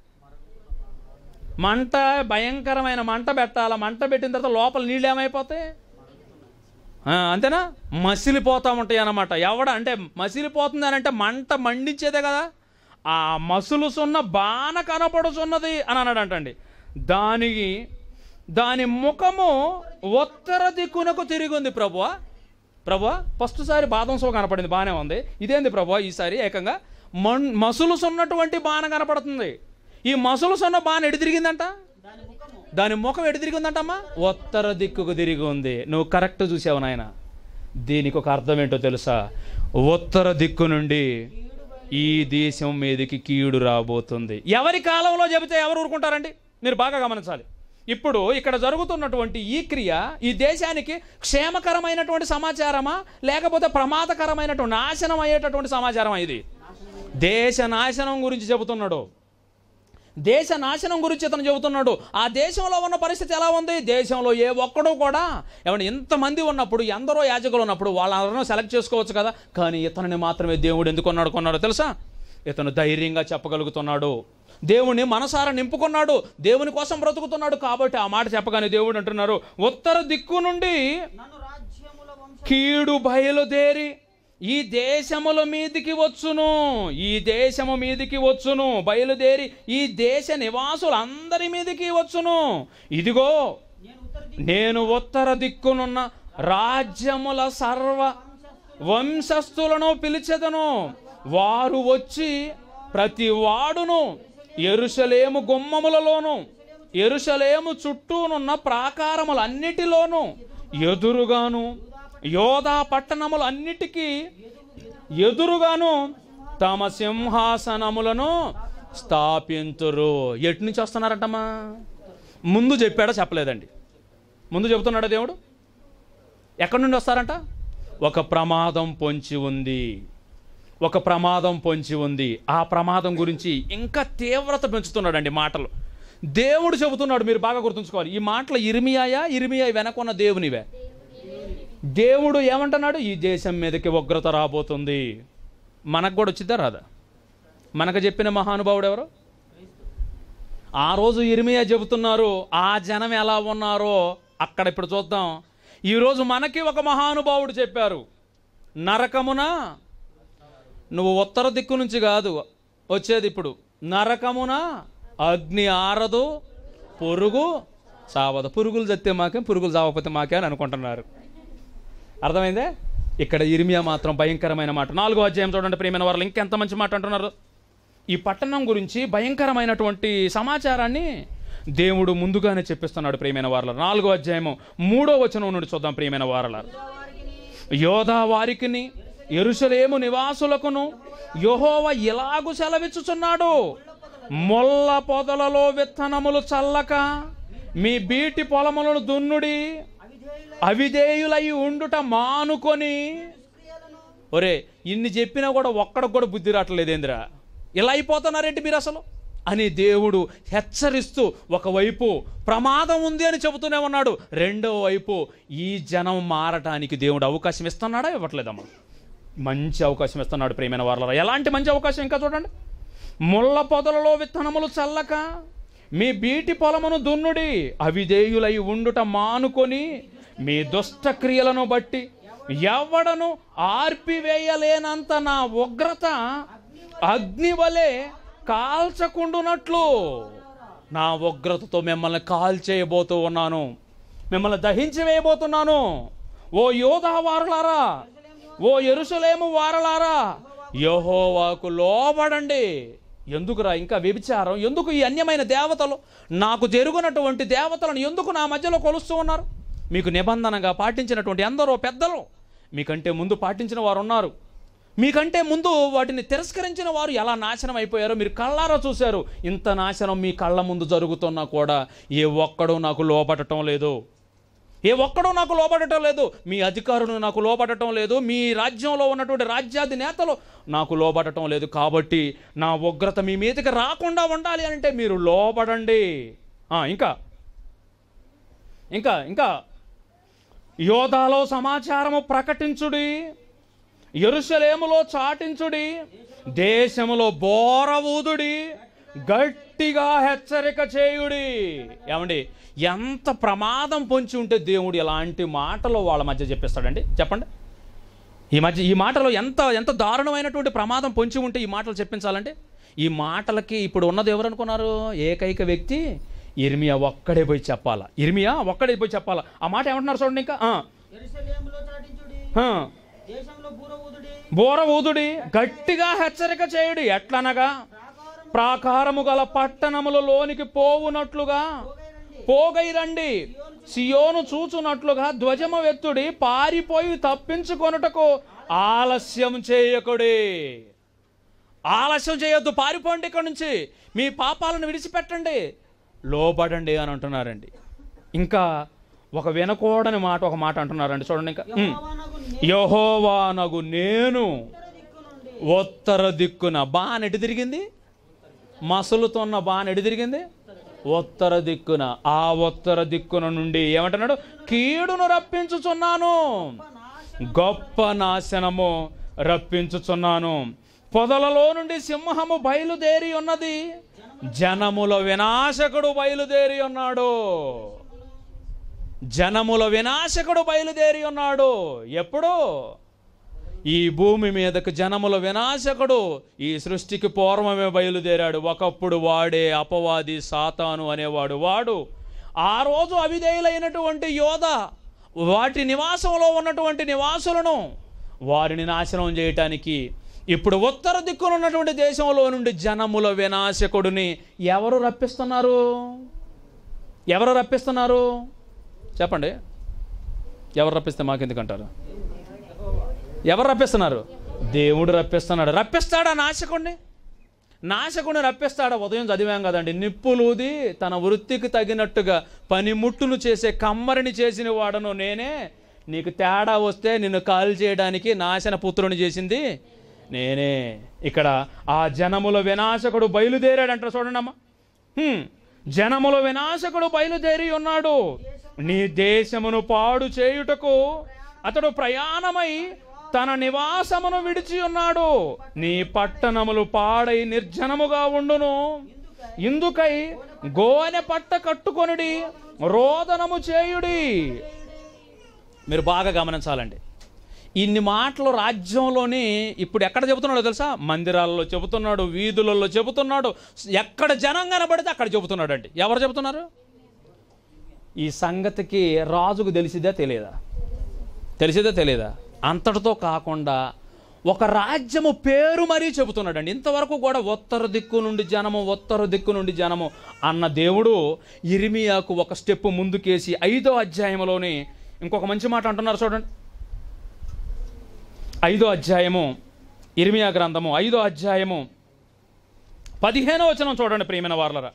మంట భయంకరమైన మంట పెట్టాల మంట పెట్టిన తర్వాత లోపల నీళ్ళు ఏమైపోతాయి ఆ, అంతేనా మసిలిపోతూ ఉంటాయి అన్నమాట ఎవడ అంటే మసిలిపోతుంది అని అంటే మంట మండించేదే కదా ఆ మసులుసున్న బాణ కనపడుచున్నది అని అన్నాడు అంటండి దానికి దాని ముఖము ఉత్తర దిక్కునకు తిరిగి ఉంది ప్రభువా ప్రభువా ఫస్ట్ సారి బాదం సో కనపడింది బాగానే ఉంది ఇదేంది ప్రభువా ఈసారి ఏకంగా మన్ మసులుసున్నటువంటి బాణ కనపడుతుంది ఈ మసులుసున్న బాణ ఎడి తిరిగిందంట దాని ముఖము దాని ముఖం ఎటు తిరిగి ఉందంటమ్మా ఉత్తర దిక్కుకు తిరిగి ఉంది నువ్వు కరెక్ట్ చూసావు నాయన దీనికి ఒక అర్థం ఏంటో తెలుసా ఉత్తర దిక్కు నుండి ఈ దేశం మీదకి కీడు రాబోతుంది ఎవరి కాలంలో చెబితే ఎవరు ఊరుకుంటారండి మీరు బాగా గమనించాలి ఇప్పుడు ఇక్కడ జరుగుతున్నటువంటి ఈ క్రియ ఈ దేశానికి క్షేమకరమైనటువంటి సమాచారమా లేకపోతే ప్రమాదకరమైనటువంటి నాశనం అయ్యేటటువంటి సమాచారమా ఇది దేశ నాశనం గురించి చెబుతున్నాడు దేశ నాశనం గురించి ఇతను చెబుతున్నాడు ఆ దేశంలో ఉన్న పరిస్థితి ఎలా ఉంది దేశంలో ఏ ఒక్కడూ కూడా ఏమన్నా ఎంతమంది ఉన్నప్పుడు ఎందరో యాజకులు ఉన్నప్పుడు వాళ్ళందరూ సెలెక్ట్ చేసుకోవచ్చు కదా కానీ ఇతనిని మాత్రమే దేవుడు ఎందుకు కొన్నాడు కొన్నాడో తెలుసా ఇతను ధైర్యంగా చెప్పగలుగుతున్నాడు దేవుని మనసారా నింపుకున్నాడు దేవుని కోసం బ్రతుకుతున్నాడు కాబట్టి ఆ మాట చెప్పగానే దేవుడు అంటున్నారు ఉత్తర దిక్కు నుండి నన్ను రాజ్యముల వంశ కీడు బయలుదేరి ఈ దేశముల మీదికి వచ్చును ఈ దేశము మీదికి వచ్చును బయలుదేరి ఈ దేశ నివాసులందరి మీదికి వచ్చును ఇదిగో నేను ఉత్తర నేను ఉత్తర దిక్కునున్న రాజ్యముల సర్వ వంశస్థులను పిలిచెదను వారు వచ్చి ప్రతి వాడును ఎరుషలేము గుమ్మములలోను ఎరుషలేము చుట్టూనున్న ప్రాకారములన్నిటిలోనూ ఎదురుగాను యోధా పట్టణములన్నిటికీ ఎదురుగాను తమ సింహాసనములను స్థాపింతురు ఎటు నుంచి వస్తున్నారంటమ్మా ముందు చెప్పాడా చెప్పలేదండి ముందు చెబుతున్నాడా దేవుడు ఎక్కడి నుండి వస్తారంట ఒక ప్రమాదం పొంచి ఉంది ఒక ప్రమాదం పొంచి ఉంది ఆ ప్రమాదం గురించి ఇంకా తీవ్రత పెంచుతున్నాడండి మాటలు దేవుడు చెబుతున్నాడు మీరు బాగా గుర్తుంచుకోవాలి ఈ మాటలు ఇరిమియాయా ఇరిమియా వెనకున్న దేవునివే దేవుడు ఏమంటున్నాడు ఈ దేశం మీదకి ఉగ్రత రాబోతుంది మనకు కూడా వచ్చిద్దా రాదా మనకు చెప్పిన మహానుభావుడు ఎవరు ఆ రోజు ఇరిమియా చెబుతున్నారు ఆ జనం ఎలా ఉన్నారో అక్కడ ఇప్పుడు చూద్దాం ఈరోజు మనకి ఒక మహానుభావుడు చెప్పారు నరకమున నువ్వు ఉత్తర దిక్కు నుంచి కాదు వచ్చేది ఇప్పుడు నరకమున అగ్ని ఆరదు పురుగు చావదు పురుగులు చస్తే మాకే పురుగులు చావకపోతే మాకే అని అనుకుంటున్నారు అర్థమైందే ఇక్కడ ఇరిమియా మాత్రం భయంకరమైన మాట నాలుగో అధ్యాయం చూడండి ప్రియమైన వారు ఇంకెంత మంచి మాట అంటున్నారు ఈ పట్టణం గురించి భయంకరమైనటువంటి సమాచారాన్ని దేవుడు ముందుగానే చెప్పిస్తున్నాడు ప్రియమైన వారల నాలుగో అధ్యాయము మూడో వచనం నుండి చూద్దాం ప్రియమైన వారల యోధా వారికిని ఎరుసలేము నివాసులకును యెహోవ ఇలాగు సెలవిచ్చుచున్నాడు మొల్ల పొదలలో విత్తనములు చల్లక మీ బీటి పొలములను దున్నుడి అవిధేయులై ఉండుట మానుకొని ఒరే ఇన్ని చెప్పినా కూడా ఒక్కడికి కూడా బుద్ధి రావట్లేదేంద్రా ఇలా అయిపోతున్నారేంటి మీరు అసలు అని దేవుడు హెచ్చరిస్తూ ఒకవైపు ప్రమాదం ఉంది అని చెబుతూనే ఉన్నాడు రెండో వైపు ఈ జనం మారటానికి దేవుడు అవకాశం ఇస్తున్నాడా ఇవ్వట్లేదమ్మా మంచి అవకాశం ఇస్తున్నాడు ప్రియమైన వారల ఎలాంటి మంచి అవకాశం ఇంకా చూడండి ముళ్ళ పొదలలో విత్తనములు చల్లక మీ బీటి పొలమును దున్నుడి అవిధేయులై ఉండుట మానుకొని మీ దుష్ట క్రియలను బట్టి ఎవడను ఆర్పివేయలేనంత నా ఉగ్రత అగ్ని వలె కాల్చకుండునట్లు నా ఉగ్రతతో మిమ్మల్ని కాల్చేయబోతూ ఉన్నాను మిమ్మల్ని దహించి వేయబోతున్నాను ఓ యోధా వారలారా ఓ ఎరుసలేము వారలారా యహోవాకు లోబడండి ఎందుకురా ఇంకా వ్యభిచారం ఎందుకు ఈ అన్యమైన దేవతలు నాకు జరుగునటువంటి దేవతలను ఎందుకు నా మధ్యలో కొలుస్తూ ఉన్నారు మీకు నిబంధనగా పాటించినటువంటి ఎందరో పెద్దలు మీకంటే ముందు పాటించిన వారు ఉన్నారు మీకంటే ముందు వాటిని తిరస్కరించిన వారు ఎలా నాశనం అయిపోయారో మీరు కళ్ళారా చూశారు ఇంత నాశనం మీ కళ్ళ ముందు జరుగుతున్నా కూడా ఏ ఒక్కడూ నాకు లోపడటం లేదు ఏ ఒక్కడూ నాకు లోపడటం లేదు మీ అధికారులు నాకు లోపడటం లేదు మీ రాజ్యంలో ఉన్నటువంటి రాజ్యాధి నేతలు నాకు లోపడటం లేదు కాబట్టి నా ఉగ్రత మీ మీదకి రాకుండా ఉండాలి అంటే మీరు లోపడండి ఆ, ఇంకా ఇంకా ఇంకా యోధాలో సమాచారము ప్రకటించుడి ఎరుసలేములో చాటించుడి దేశములో బోర ఊదుడి గట్టిగా హెచ్చరిక చేయుడి ఏమండి ఎంత ప్రమాదం పొంచి ఉంటే దేవుడు ఎలాంటి మాటలు వాళ్ళ మధ్య చెప్పిస్తాడండి చెప్పండి ఈ మధ్య ఈ మాటలో ఎంత ఎంత దారుణమైనటువంటి ప్రమాదం పొంచి ఉంటే ఈ మాటలు చెప్పించాలంటే ఈ మాటలకి ఇప్పుడు ఉన్నది ఎవరు అనుకున్నారు ఏకైక వ్యక్తి ఇర్మియా ఒక్కడే పోయి చెప్పాలా ఇర్మియా ఒక్కడే పోయి చెప్పాలా ఆ మాట ఏమంటున్నారు చూడండి ఇంకా ఆ, ఎరుసలేములో చాటించుడి ఆ. దేశంలో బూర ఊదుడి బోర ఊదుడి గట్టిగా హెచ్చరిక చేయుడి ఎట్లనగా ప్రాకారము గల పట్టణముల లోనికి పోవునట్లుగా పోగై రండి సియోను చూచునట్లుగా ధ్వజము వెత్తుడి పారిపోయి తప్పించుకొనుటకు ఆలస్యం చేయకుడి ఆలస్యం చేయొద్దు పారిపోండి ఇక్కడ నుంచి మీ పాపాలను విడిచిపెట్టండి లోబడండి అని అంటున్నారండి ఇంకా ఒక వినకూడని మాట ఒక మాట అంటున్నారండి చూడండి ఇంకా ఉమ్. యెహోవానగు యహోవానగు నేను దిక్కు నుండి ఉత్తర దిక్కున బాణ ఎటు తిరిగింది మసలుతున్న బాణ ఎటు తిరిగింది ఉత్తర దిక్కున ఆ ఉత్తర దిక్కున నుండి ఏమంటున్నాడు కీడును రప్పించుచున్నాను గొప్ప నాశనము రప్పించుచున్నాను పొదలలో నుండి సింహము బయలుదేరి ఉన్నది జనముల వినాశకుడు బయలుదేరి ఉన్నాడు జనముల వినాశకుడు బయలుదేరి ఉన్నాడు ఎప్పుడు ఈ భూమి మీదకు జనముల వినాశకుడు ఈ సృష్టికి పూర్వమే బయలుదేరాడు ఒకప్పుడు వాడే అపవాది సాతాను అనేవాడు వాడు ఆ రోజు అవిధేయులైనటువంటి యోధ వాటి నివాసంలో ఉన్నటువంటి నివాసులను వారిని నాశనం చేయటానికి ఇప్పుడు ఉత్తర దిక్కున ఉన్నటువంటి దేశంలో నుండి జనముల వినాశకుడిని ఎవరు రప్పిస్తున్నారు ఎవరు రప్పిస్తున్నారు చెప్పండి ఎవరు రప్పిస్తే మాకెందుకంటారు ఎవరు రప్పిస్తున్నారు దేవుడు రప్పిస్తున్నాడు రప్పిస్తాడా నాశకుడిని నాశకుడిని రప్పిస్తాడా ఉదయం చదివాం కదండి నిప్పులూది తన వృత్తికి తగినట్టుగా పనిముట్టును చేసే కమ్మరిని చేసిన వాడను నేనే నీకు తేడా వస్తే నిన్ను కాల్ చేయడానికి నాశన పుత్రుని చేసింది నేనే ఇక్కడ ఆ జనముల వినాశకుడు బయలుదేరాడంట చూడండి అమ్మా హ్మ్. జనముల వినాశకుడు బయలుదేరి ఉన్నాడు నీ దేశమును పాడు చేయుటకు అతడు ప్రయాణమై తన నివాసమును విడిచి ఉన్నాడు నీ పట్టణములు పాడై నిర్జనముగా ఉండును ఇందుకై గోనె పట్ట కట్టుకొనిడి రోదనము చేయుడి మీరు బాగా గమనించాలండి ఇన్ని మాటలు రాజ్యంలోని ఇప్పుడు ఎక్కడ చెబుతున్నాడో తెలుసా మందిరాల్లో చెబుతున్నాడు వీధులలో చెబుతున్నాడు ఎక్కడ జనం కనబడితే అక్కడ చెబుతున్నాడు అండి ఎవరు చెబుతున్నారు ఈ సంగతికి రాజుకు తెలిసిదా తెలియదా తెలిసిదా తెలియదా అంతటితో కాకుండా ఒక రాజ్యము పేరు మరీ చెబుతున్నాడండి ఇంతవరకు కూడా ఉత్తర దిక్కు నుండి జనము ఉత్తర దిక్కు నుండి జనము అన్న దేవుడు ఇరిమియాకు ఒక స్టెప్ ముందుకేసి ఐదో అధ్యాయంలోని ఇంకొక మంచి మాట అంటున్నారు చూడండి ఐదో అధ్యాయము ఇర్మియా గ్రంథము ఐదో అధ్యాయము పదిహేనో వచనం చూడండి ప్రియమైన వార్లరా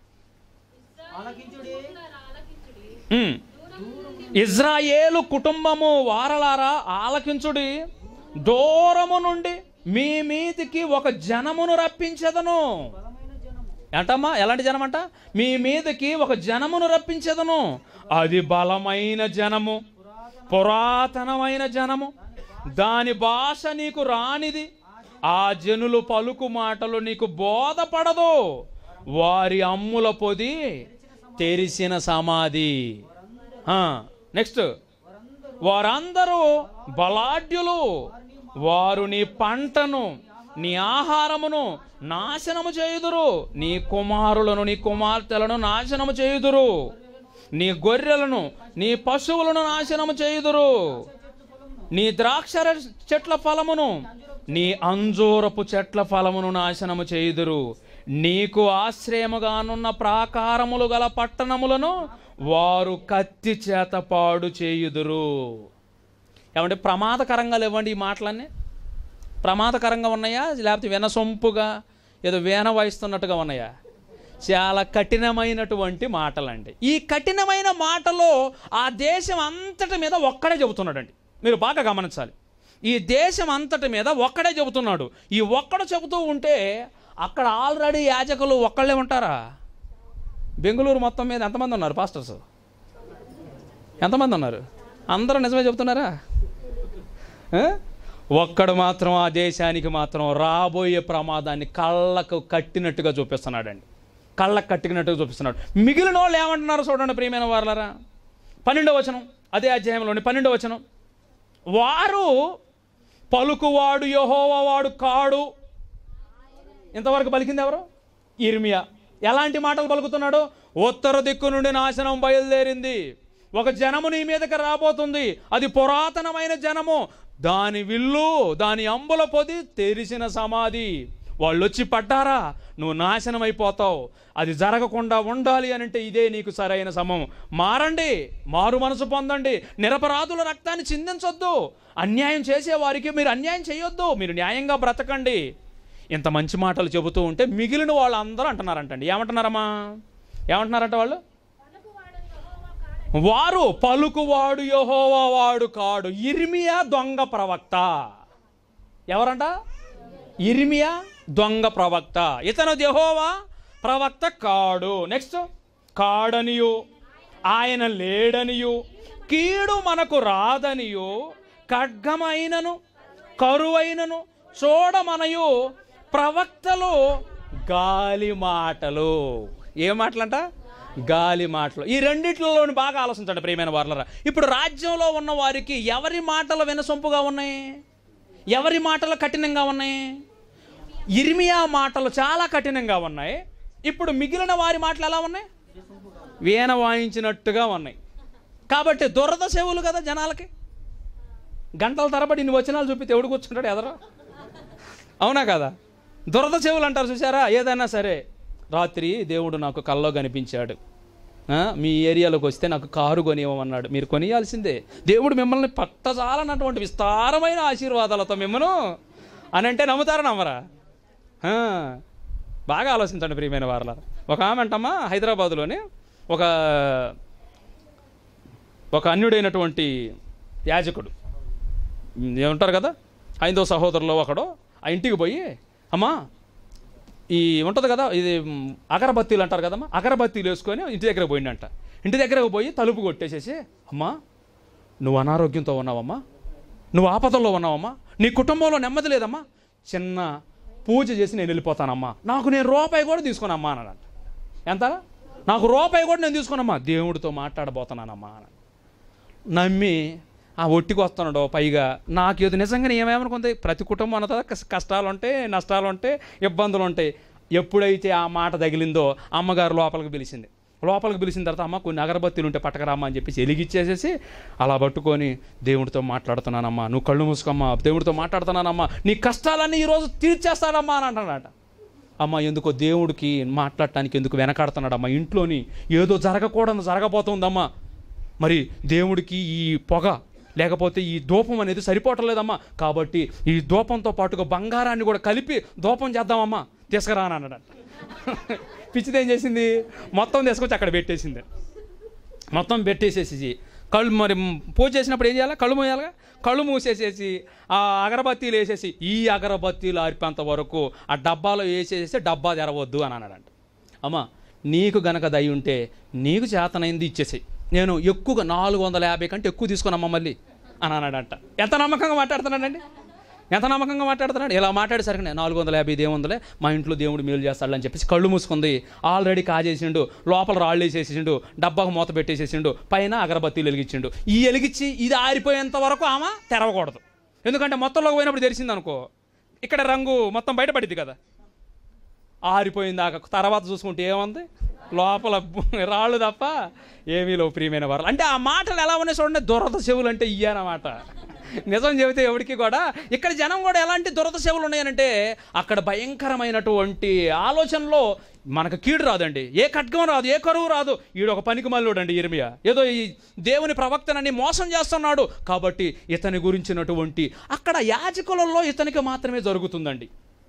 ఆలకించుడి ఆలకించుడి ఉమ్. ఇజ్రాయేలు కుటుంబము వారలారా ఆలకించుడి దూరము నుండి మీ మీదికి ఒక జనమును రప్పించదను బలమైన జనము ఏంటమ్మా ఎలాంటి జనం అంట మీ మీదకి ఒక జనమును రప్పించదను అది బలమైన జనము పురాతనమైన జనము దాని భాష నీకు రానిది ఆ జనులు పలుకు మాటలు నీకు బోధపడదు వారి అమ్ముల పొది తెరిసిన సమాధి నెక్స్ట్ వారందరూ బలాఢ్యులు వారు నీ పంటను నీ ఆహారమును నాశనము చేయుదురు నీ కుమారులను నీ కుమార్తెలను నాశనము చేయుదురు నీ గొర్రెలను నీ పశువులను నాశనము చేయుదురు నీ ద్రాక్ష చెట్ల ఫలమును నీ అంజూరపు చెట్ల ఫలమును నాశనము చేయుదురు నీకు ఆశ్రయముగానున్న ప్రాకారములు గల పట్టణములను వారు కత్తి చేత పాడు చేయుదురు ఏమంటే ప్రమాదకరంగా లేవండి ఈ మాటలన్నీ ప్రమాదకరంగా ఉన్నాయా లేకపోతే వినసొంపుగా ఏదో వీణ వాయిస్తున్నట్టుగా ఉన్నాయా చాలా కఠినమైనటువంటి మాటలండి ఈ కఠినమైన మాటలో ఆ దేశం అంతటి మీద ఒక్కడే చెబుతున్నాడండి మీరు బాగా గమనించాలి ఈ దేశం అంతటి మీద ఒక్కడే చెబుతున్నాడు ఈ ఒక్కడు చెబుతూ ఉంటే అక్కడ ఆల్రెడీ యాజకులు ఒక్కళ్ళే ఉంటారా బెంగళూరు మొత్తం మీద ఎంతమంది ఉన్నారు పాస్టర్స్ ఎంతమంది ఉన్నారు అందరూ నిజమే చెబుతున్నారా ఆ? ఒక్కడు మాత్రం ఆ దేశానికి మాత్రం రాబోయే ప్రమాదాన్ని కళ్ళకు కట్టినట్టుగా చూపిస్తున్నాడండి కళ్ళకు కట్టినట్టుగా చూపిస్తున్నాడు మిగిలిన వాళ్ళు ఏమంటున్నారు చూడండి ప్రియమైన వారులరా పన్నెండవ వచనం అదే అధ్యాయంలోని పన్నెండవ వచనం వారు పలుకువాడు యహోవాడు కాడు ఇంతవరకు పలికింది ఎవరు ఇర్మియా ఎలాంటి మాటలు పలుకుతున్నాడు ఉత్తర దిక్కు నుండి నాశనం బయలుదేరింది ఒక జనము నీ మీదకి రాబోతుంది అది పురాతనమైన జనము దాని విల్లు దాని అంబుల పొది తెరిసిన సమాధి వాళ్ళు వచ్చి పడ్డారా నువ్వు నాశనం అయిపోతావు అది జరగకుండా ఉండాలి అని అంటే ఇదే నీకు సరైన సమం మారండి మారు మనసు పొందండి నిరపరాధుల రక్తాన్ని చిందించొద్దు అన్యాయం చేసే వారికి మీరు అన్యాయం చేయొద్దు మీరు న్యాయంగా బ్రతకండి ఇంత మంచి మాటలు చెబుతూ ఉంటే మిగిలిన వాళ్ళందరూ అంటున్నారంటండి ఏమంటున్నారమ్మా ఏమంటున్నారంట వాళ్ళు వారు పలుకువాడు యహోవా వాడు కాడు ఇర్మియా దొంగ ప్రవక్త ఎవరంట ఇర్మియా దొంగ ప్రవక్త ఇతను యెహోవా ప్రవక్త కాడు నెక్స్ట్ కాడనియు ఆయన లేడనియు కీడు మనకు రాదనియు ఖడ్గమైనను కరువైనను చూడమనయు ప్రవక్తలు గాలి మాటలు ఏ మాటలంట గాలి మాటలు ఈ రెండిట్లలోని బాగా ఆలోచించండి ప్రియమైన వార్లరా ఇప్పుడు రాజ్యంలో ఉన్న వారికి ఎవరి మాటలు వినసొంపుగా ఉన్నాయి ఎవరి మాటలు కఠినంగా ఉన్నాయి ఇర్మియా మాటలు చాలా కఠినంగా ఉన్నాయి ఇప్పుడు మిగిలిన వారి మాటలు ఎలా ఉన్నాయి వీణ వాయించినట్టుగా ఉన్నాయి కాబట్టి దురద సేవలు కదా జనాలకి గంటల తరబడి ఇన్ని వచనాలు చూపితే ఎవడు కూర్చుంటాడు ఎదరో అవునా కదా దురద చెవులు అంటారు చూసారా ఏదైనా సరే రాత్రి దేవుడు నాకు కల్లో కనిపించాడు ఆ, మీ ఏరియాలోకి వస్తే నాకు కారు కొనివ్వమన్నాడు మీరు కొనియాల్సిందే దేవుడు మిమ్మల్ని పట్టజాలన్నటువంటి విస్తారమైన ఆశీర్వాదాలతో మిమ్మను అని అంటే నమ్ముతారా నమ్మరా ఆ, బాగా ఆలోచించండి ప్రియమైన వారల ఒక ఆమె అంటమ్మా హైదరాబాదులోని ఒక ఒక అన్యుడైనటువంటి యాజకుడు ఉమ్, ఏమంటారు కదా హైందవ సహోదరులో ఒకడు ఆ ఇంటికి పోయి అమ్మా ఈ ఉంటుంది కదా ఇది మ్, అగరబత్తీలు అంటారు కదమ్మా అగరబత్తీలు వేసుకొని ఇంటి దగ్గర పోయిండంట ఇంటి దగ్గరకు పోయి తలుపు కొట్టేసేసి అమ్మా నువ్వు అనారోగ్యంతో ఉన్నావమ్మా నువ్వు ఆపదల్లో ఉన్నావమ్మా నీ కుటుంబంలో నెమ్మది లేదమ్మా చిన్న పూజ చేసి నేను వెళ్ళిపోతానమ్మా నాకు నేను రూపాయి కూడా తీసుకున్నామ్మా అన్నాడంట ఎంత నాకు రూపాయి కూడా నేను తీసుకున్నామ్మా దేవుడితో మాట్లాడబోతున్నానమ్మా అన్నాడు నమ్మి ఆ ఒట్టికి వస్తున్నాడు పైగా నాకు ఇది నిజంగా ఏమేమనుకుంది ప్రతి కుటుంబం అన్న తర్వాత కష్ట- కష్టాలు ఉంటాయి నష్టాలు ఉంటాయి ఇబ్బందులు ఉంటాయి ఎప్పుడైతే ఆ మాట తగిలిందో అమ్మగారు లోపలికి పిలిచింది లోపలికి పిలిచిన తర్వాత అమ్మ కొన్ని అగరబత్తీలు ఉంటే పట్టకరామ్మా అని చెప్పేసి వెలిగిచ్చేసేసి అలా పట్టుకొని దేవుడితో మాట్లాడుతున్నానమ్మా నువ్వు కళ్ళు మూసుకోమ్మా దేవుడితో మాట్లాడుతున్నానమ్మా నీ కష్టాలన్నీ ఈరోజు తీర్చేస్తానమ్మా అని అంటున్నాడట అమ్మ ఎందుకో దేవుడికి మాట్లాడటానికి ఎందుకు వెనకాడుతున్నాడమ్మా ఇంట్లోని ఏదో జరగకూడదు జరగబోతుందమ్మా మరి దేవుడికి ఈ పొగ లేకపోతే ఈ ధూపం అనేది సరిపోవటం లేదమ్మా కాబట్టి ఈ ధూపంతో పాటుగా బంగారాన్ని కూడా కలిపి ధూపం చేద్దామమ్మా తీసుకురా అని అన్నాడు పిచ్చిది ఏం చేసింది మొత్తం తీసుకొచ్చి అక్కడ పెట్టేసింది మొత్తం పెట్టేసేసి కళ్ళు మరి పూజ చేసినప్పుడు ఏం చేయాలి కళ్ళు మూయాలిగా కళ్ళు మూసేసేసి ఆ అగరబత్తీలు వేసేసి ఈ అగరబత్తీలు ఆరిపేంత వరకు ఆ డబ్బాలో వేసేసి డబ్బా తెరవద్దు అని అన్నాడంట అమ్మ నీకు గనక దయ ఉంటే నీకు చేతనైంది ఇచ్చేసేయి నేను ఎక్కువగా నాలుగు వందల యాభై కంటే ఎక్కువ తీసుకున్నామ్మ మళ్ళీ అని అన్నాడంట ఎంత నమ్మకంగా మాట్లాడుతున్నాడండి ఎంత నమ్మకంగా మాట్లాడుతున్నాడు ఇలా మాట్లాడేసరికి నాలుగు వందల యాభై దేవుందలే మా ఇంట్లో దేవుడు మేలు చేస్తాడని చెప్పేసి కళ్ళు మూసుకుంది ఆల్రెడీ కాజేసిండు లోపల రాళ్ళు వేసేసిండు డబ్బాకు మూత పెట్టేసేసిండు పైన అగరబత్తీలు వెలిగించిండు ఈ వెలిగించి ఇది ఆరిపోయేంత వరకు ఆమె తెరవకూడదు ఎందుకంటే మొత్తంలోకి పోయినప్పుడు తెలిసింది అనుకో ఇక్కడ రంగు మొత్తం బయటపడింది కదా ఆరిపోయిన దాకా తర్వాత చూసుకుంటే ఏముంది లోపల బు- రాళ్ళు తప్ప ఏమీ లేవు ప్రియమైన వారు అంటే ఆ మాటలు ఎలా ఉన్నాయి చూడండి దురద చెవులు అంటే ఇయ్యనమాట నిజం చెబితే ఎవరికి కూడా ఇక్కడ జనం కూడా ఎలాంటి దురద చెవులు ఉన్నాయనంటే అక్కడ భయంకరమైనటువంటి ఆలోచనలో మనకు కీడు రాదండి ఏ ఖడ్గం రాదు ఏ కరువు రాదు ఈడు ఒక పనికి మళ్ళోడండి ఇర్మియా ఏదో ఈ దేవుని ప్రవక్తనని మోసం చేస్తున్నాడు కాబట్టి ఇతని గురించినటువంటి అక్కడ యాజకులలో ఇతనికి మాత్రమే జరుగుతుందండి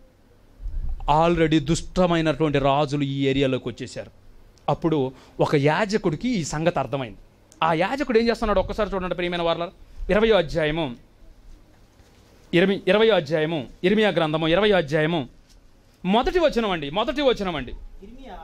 ఆల్రెడీ దుష్టమైనటువంటి రాజులు ఈ ఏరియాలోకి వచ్చేసారు అప్పుడు ఒక యాజకుడికి ఈ సంగతి అర్థమైంది ఆ యాజకుడు ఏం చేస్తున్నాడు ఒక్కసారి చూడండి ప్రియమైన వాళ్ళ ఇరవయో అధ్యాయము ఇరవై ఇరవయో అధ్యాయము ఇరిమియా గ్రంథము ఇరవయో అధ్యాయము మొదటి వచనం అండి మొదటి వచనం అండి ఇర్మియా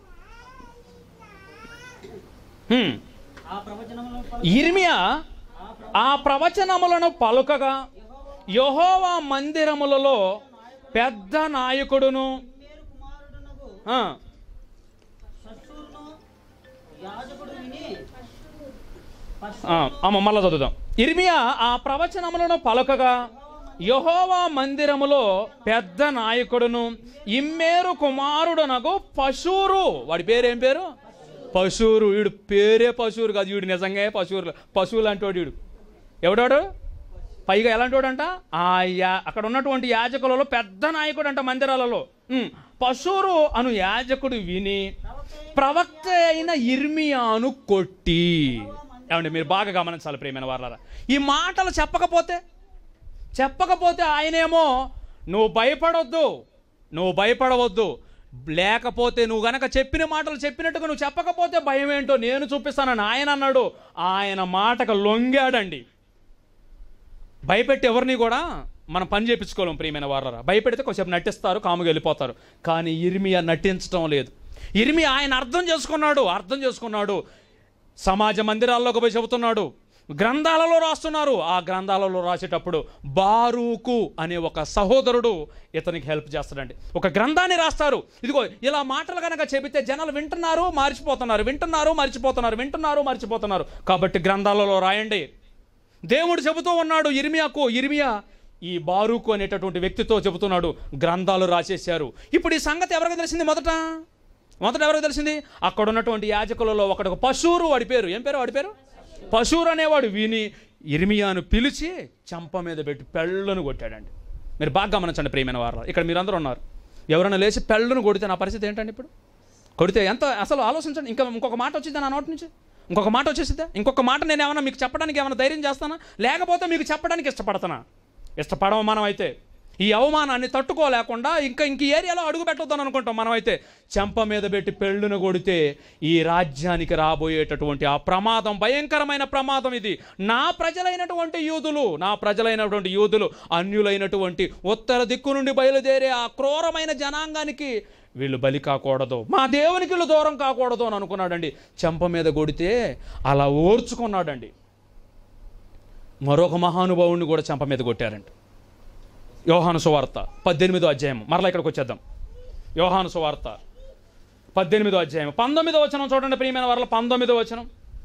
హ్మ్. ఆ ప్రవచనములను పలు- ఇర్మియా ఆ ప్రవచనములను పలుకగా యెహోవా మందిరములలో పెద్ద నాయకుడును మేరు కుమారుడునకు ఆ, షట్టూరును యాజకుడు విని ఆ, అమ్మ మళ్ళా చదువుదాం ఇర్మియా ఆ ప్రవచనములను పలుకగా యెహోవా మందిరములో పెద్ద నాయకుడును ఇమ్మేరు కుమారుడునకు పశువురు వాడి పేరు ఏం పేరు పశువురు వీడు పేరే పశువురు కాదు వీడు నిజంగా పశువులు పశువులు అంటోడు వీడు ఎవడాడు పైగా ఎలాంటి అంట ఆ యా అక్కడ ఉన్నటువంటి యాజకులలో పెద్ద నాయకుడు అంట మందిరాలలో ఉమ్, పశువురు అను యాజకుడు విని ప్రవక్త అయిన ఇర్మియాను కొట్టి ఏమండి మీరు బాగా గమనించాలి ప్రియమైన వార్లారా ఈ మాటలు చెప్పకపోతే చెప్పకపోతే ఆయనేమో నువ్వు భయపడొద్దు నువ్వు భయపడవద్దు లేకపోతే నువ్వు గనక చెప్పిన మాటలు చెప్పినట్టుగా నువ్వు చెప్పకపోతే భయం ఏంటో నేను చూపిస్తానని ఆయన అన్నాడు ఆయన మాటకు లొంగాడండి భయపెట్టి ఎవరిని కూడా మనం పని చేయించుకోలేం ప్రియమైన వారరా భయపెడితే కొంచెం నటిస్తారు కాముగా వెళ్ళిపోతారు కానీ ఇర్మియా నటించడం లేదు ఇర్మి ఆయన అర్థం చేసుకున్నాడు అర్థం చేసుకున్నాడు సమాజ మందిరాల్లోకి పోయి చెబుతున్నాడు గ్రంథాలలో రాస్తున్నారు ఆ గ్రంథాలలో రాసేటప్పుడు బారూకు అనే ఒక సహోదరుడు ఇతనికి హెల్ప్ చేస్తాడండి ఒక గ్రంథాన్ని రాస్తారు ఇదిగో ఇలా మాటలు కనుక చెబితే జనాలు వింటున్నారు మర్చిపోతున్నారు వింటున్నారు మర్చిపోతున్నారు వింటున్నారు మర్చిపోతున్నారు కాబట్టి గ్రంథాలలో రాయండి దేవుడు చెబుతూ ఉన్నాడు ఇర్మియాకు ఇర్మియా ఈ బారూకు అనేటటువంటి వ్యక్తితో చెబుతున్నాడు గ్రంథాలు రాసేశారు ఇప్పుడు ఈ సంగతి ఎవరికి తెలిసింది మొదట మొదట ఎవరికి తెలిసింది అక్కడ ఉన్నటువంటి యాజకులలో ఒకడు పశువురు వాడి పేరు ఏం పేరు వాడి పేరు పశువురు అనేవాడు విని ఇర్మియాను పిలిచి చంప మీద పెట్టి పెళ్ళను కొట్టాడండి మీరు బాగా గమనించండి ప్రియమైన వారు ఇక్కడ మీరందరూ ఉన్నారు ఎవరైనా లేచి పెళ్ళను కొడితే నా పరిస్థితి ఏంటండి ఇప్పుడు కొడితే ఎంత అసలు ఆలోచించండి ఇంకా ఇంకొక మాట వచ్చిందా నా నోటి నుంచి ఇంకొక మాట వచ్చేసిద్దా ఇంకొక మాట నేను ఏమైనా మీకు చెప్పడానికి ఏమైనా ధైర్యం చేస్తానా లేకపోతే మీకు చెప్పడానికి ఇష్టపడతానా ఇష్టపడము మనం అయితే ఈ అవమానాన్ని తట్టుకోలేకుండా ఇంకా ఇంక ఈ ఏరియాలో అడుగు పెట్టొద్దని అనుకుంటాం మనమైతే చెంప మీద పెట్టి పెళ్ళును కొడితే ఈ రాజ్యానికి రాబోయేటటువంటి ఆ ప్రమాదం భయంకరమైన ప్రమాదం ఇది నా ప్రజలైనటువంటి యూదులు నా ప్రజలైనటువంటి యూదులు అన్యులైనటువంటి ఉత్తర దిక్కు నుండి బయలుదేరే ఆ క్రూరమైన జనాంగానికి వీళ్ళు బలి కాకూడదు మా దేవునికి వీళ్ళు దూరం కాకూడదు అని అనుకున్నాడండి చెంప మీద కొడితే అలా ఓర్చుకున్నాడండి మరొక మహానుభావుడిని కూడా చెంప మీద కొట్టారండి యోహాను సువార్త పద్దెనిమిదో అధ్యాయం మరలా ఇక్కడికి వచ్చేద్దాం యోహాను సువార్త పద్దెనిమిదో అధ్యాయం పంతొమ్మిదో వచనం చూడండి ప్రియమైన వారిలో పంతొమ్మిదో వచనం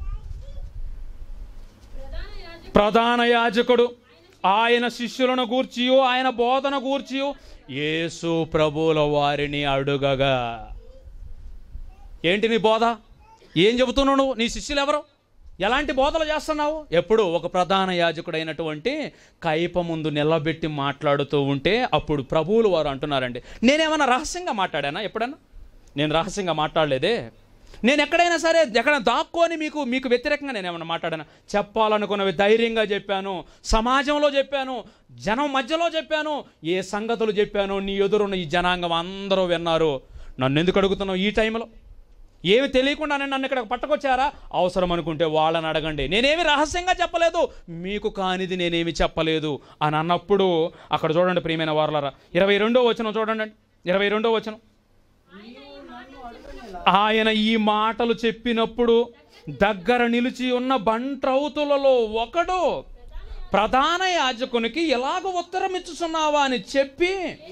ప్రధాన యాజకుడు ప్రధాన యాజకుడు ఆయన శిష్యులను గూర్చియు ఆయన బోధన గూర్చియు యేసు ప్రభువుల వారిని అడుగగా ఏంటి నీ బోధ ఏం చెబుతున్నావు నువ్వు నీ శిష్యులు ఎవరు ఎలాంటి బోధలు చేస్తున్నావు ఎప్పుడు ఒక ప్రధాన యాజకుడైనటువంటి కైప ముందు నిలబెట్టి మాట్లాడుతూ ఉంటే అప్పుడు ప్రభువులు వారు అంటున్నారండి నేనేమైనా రహస్యంగా మాట్లాడానా ఎప్పుడైనా నేను రహస్యంగా మాట్లాడలేదే నేను ఎక్కడైనా సరే ఎక్కడ దాక్కొని మీకు మీకు వ్యతిరేకంగా నేను ఏమైనా మాట్లాడాను చెప్పాలనుకున్నవి ధైర్యంగా చెప్పాను సమాజంలో చెప్పాను జనం మధ్యలో చెప్పాను ఏ సంగతులు చెప్పాను నీ ఎదురున్న ఈ జనాంగం అందరూ విన్నారు నన్ను ఎందుకు అడుగుతున్నావు ఈ టైంలో ఏమి తెలియకుండానే నన్ను ఇక్కడ పట్టుకొచ్చారా అవసరం అనుకుంటే వాళ్ళని అడగండి నేనేమి రహస్యంగా చెప్పలేదు మీకు కానిది నేనేమి చెప్పలేదు అని అన్నప్పుడు అక్కడ చూడండి ప్రియమైన వారలరా ఇరవై రెండో వచనం చూడండి ఇరవై రెండో వచనం ఆయన ఈ మాటలు చెప్పినప్పుడు దగ్గర నిలిచి ఉన్న బంట్రౌతులలో ఒకడు ప్రధాన యాజకునికి ఎలాగ ఉత్తరం ఇచ్చుచున్నావా అని చెప్పి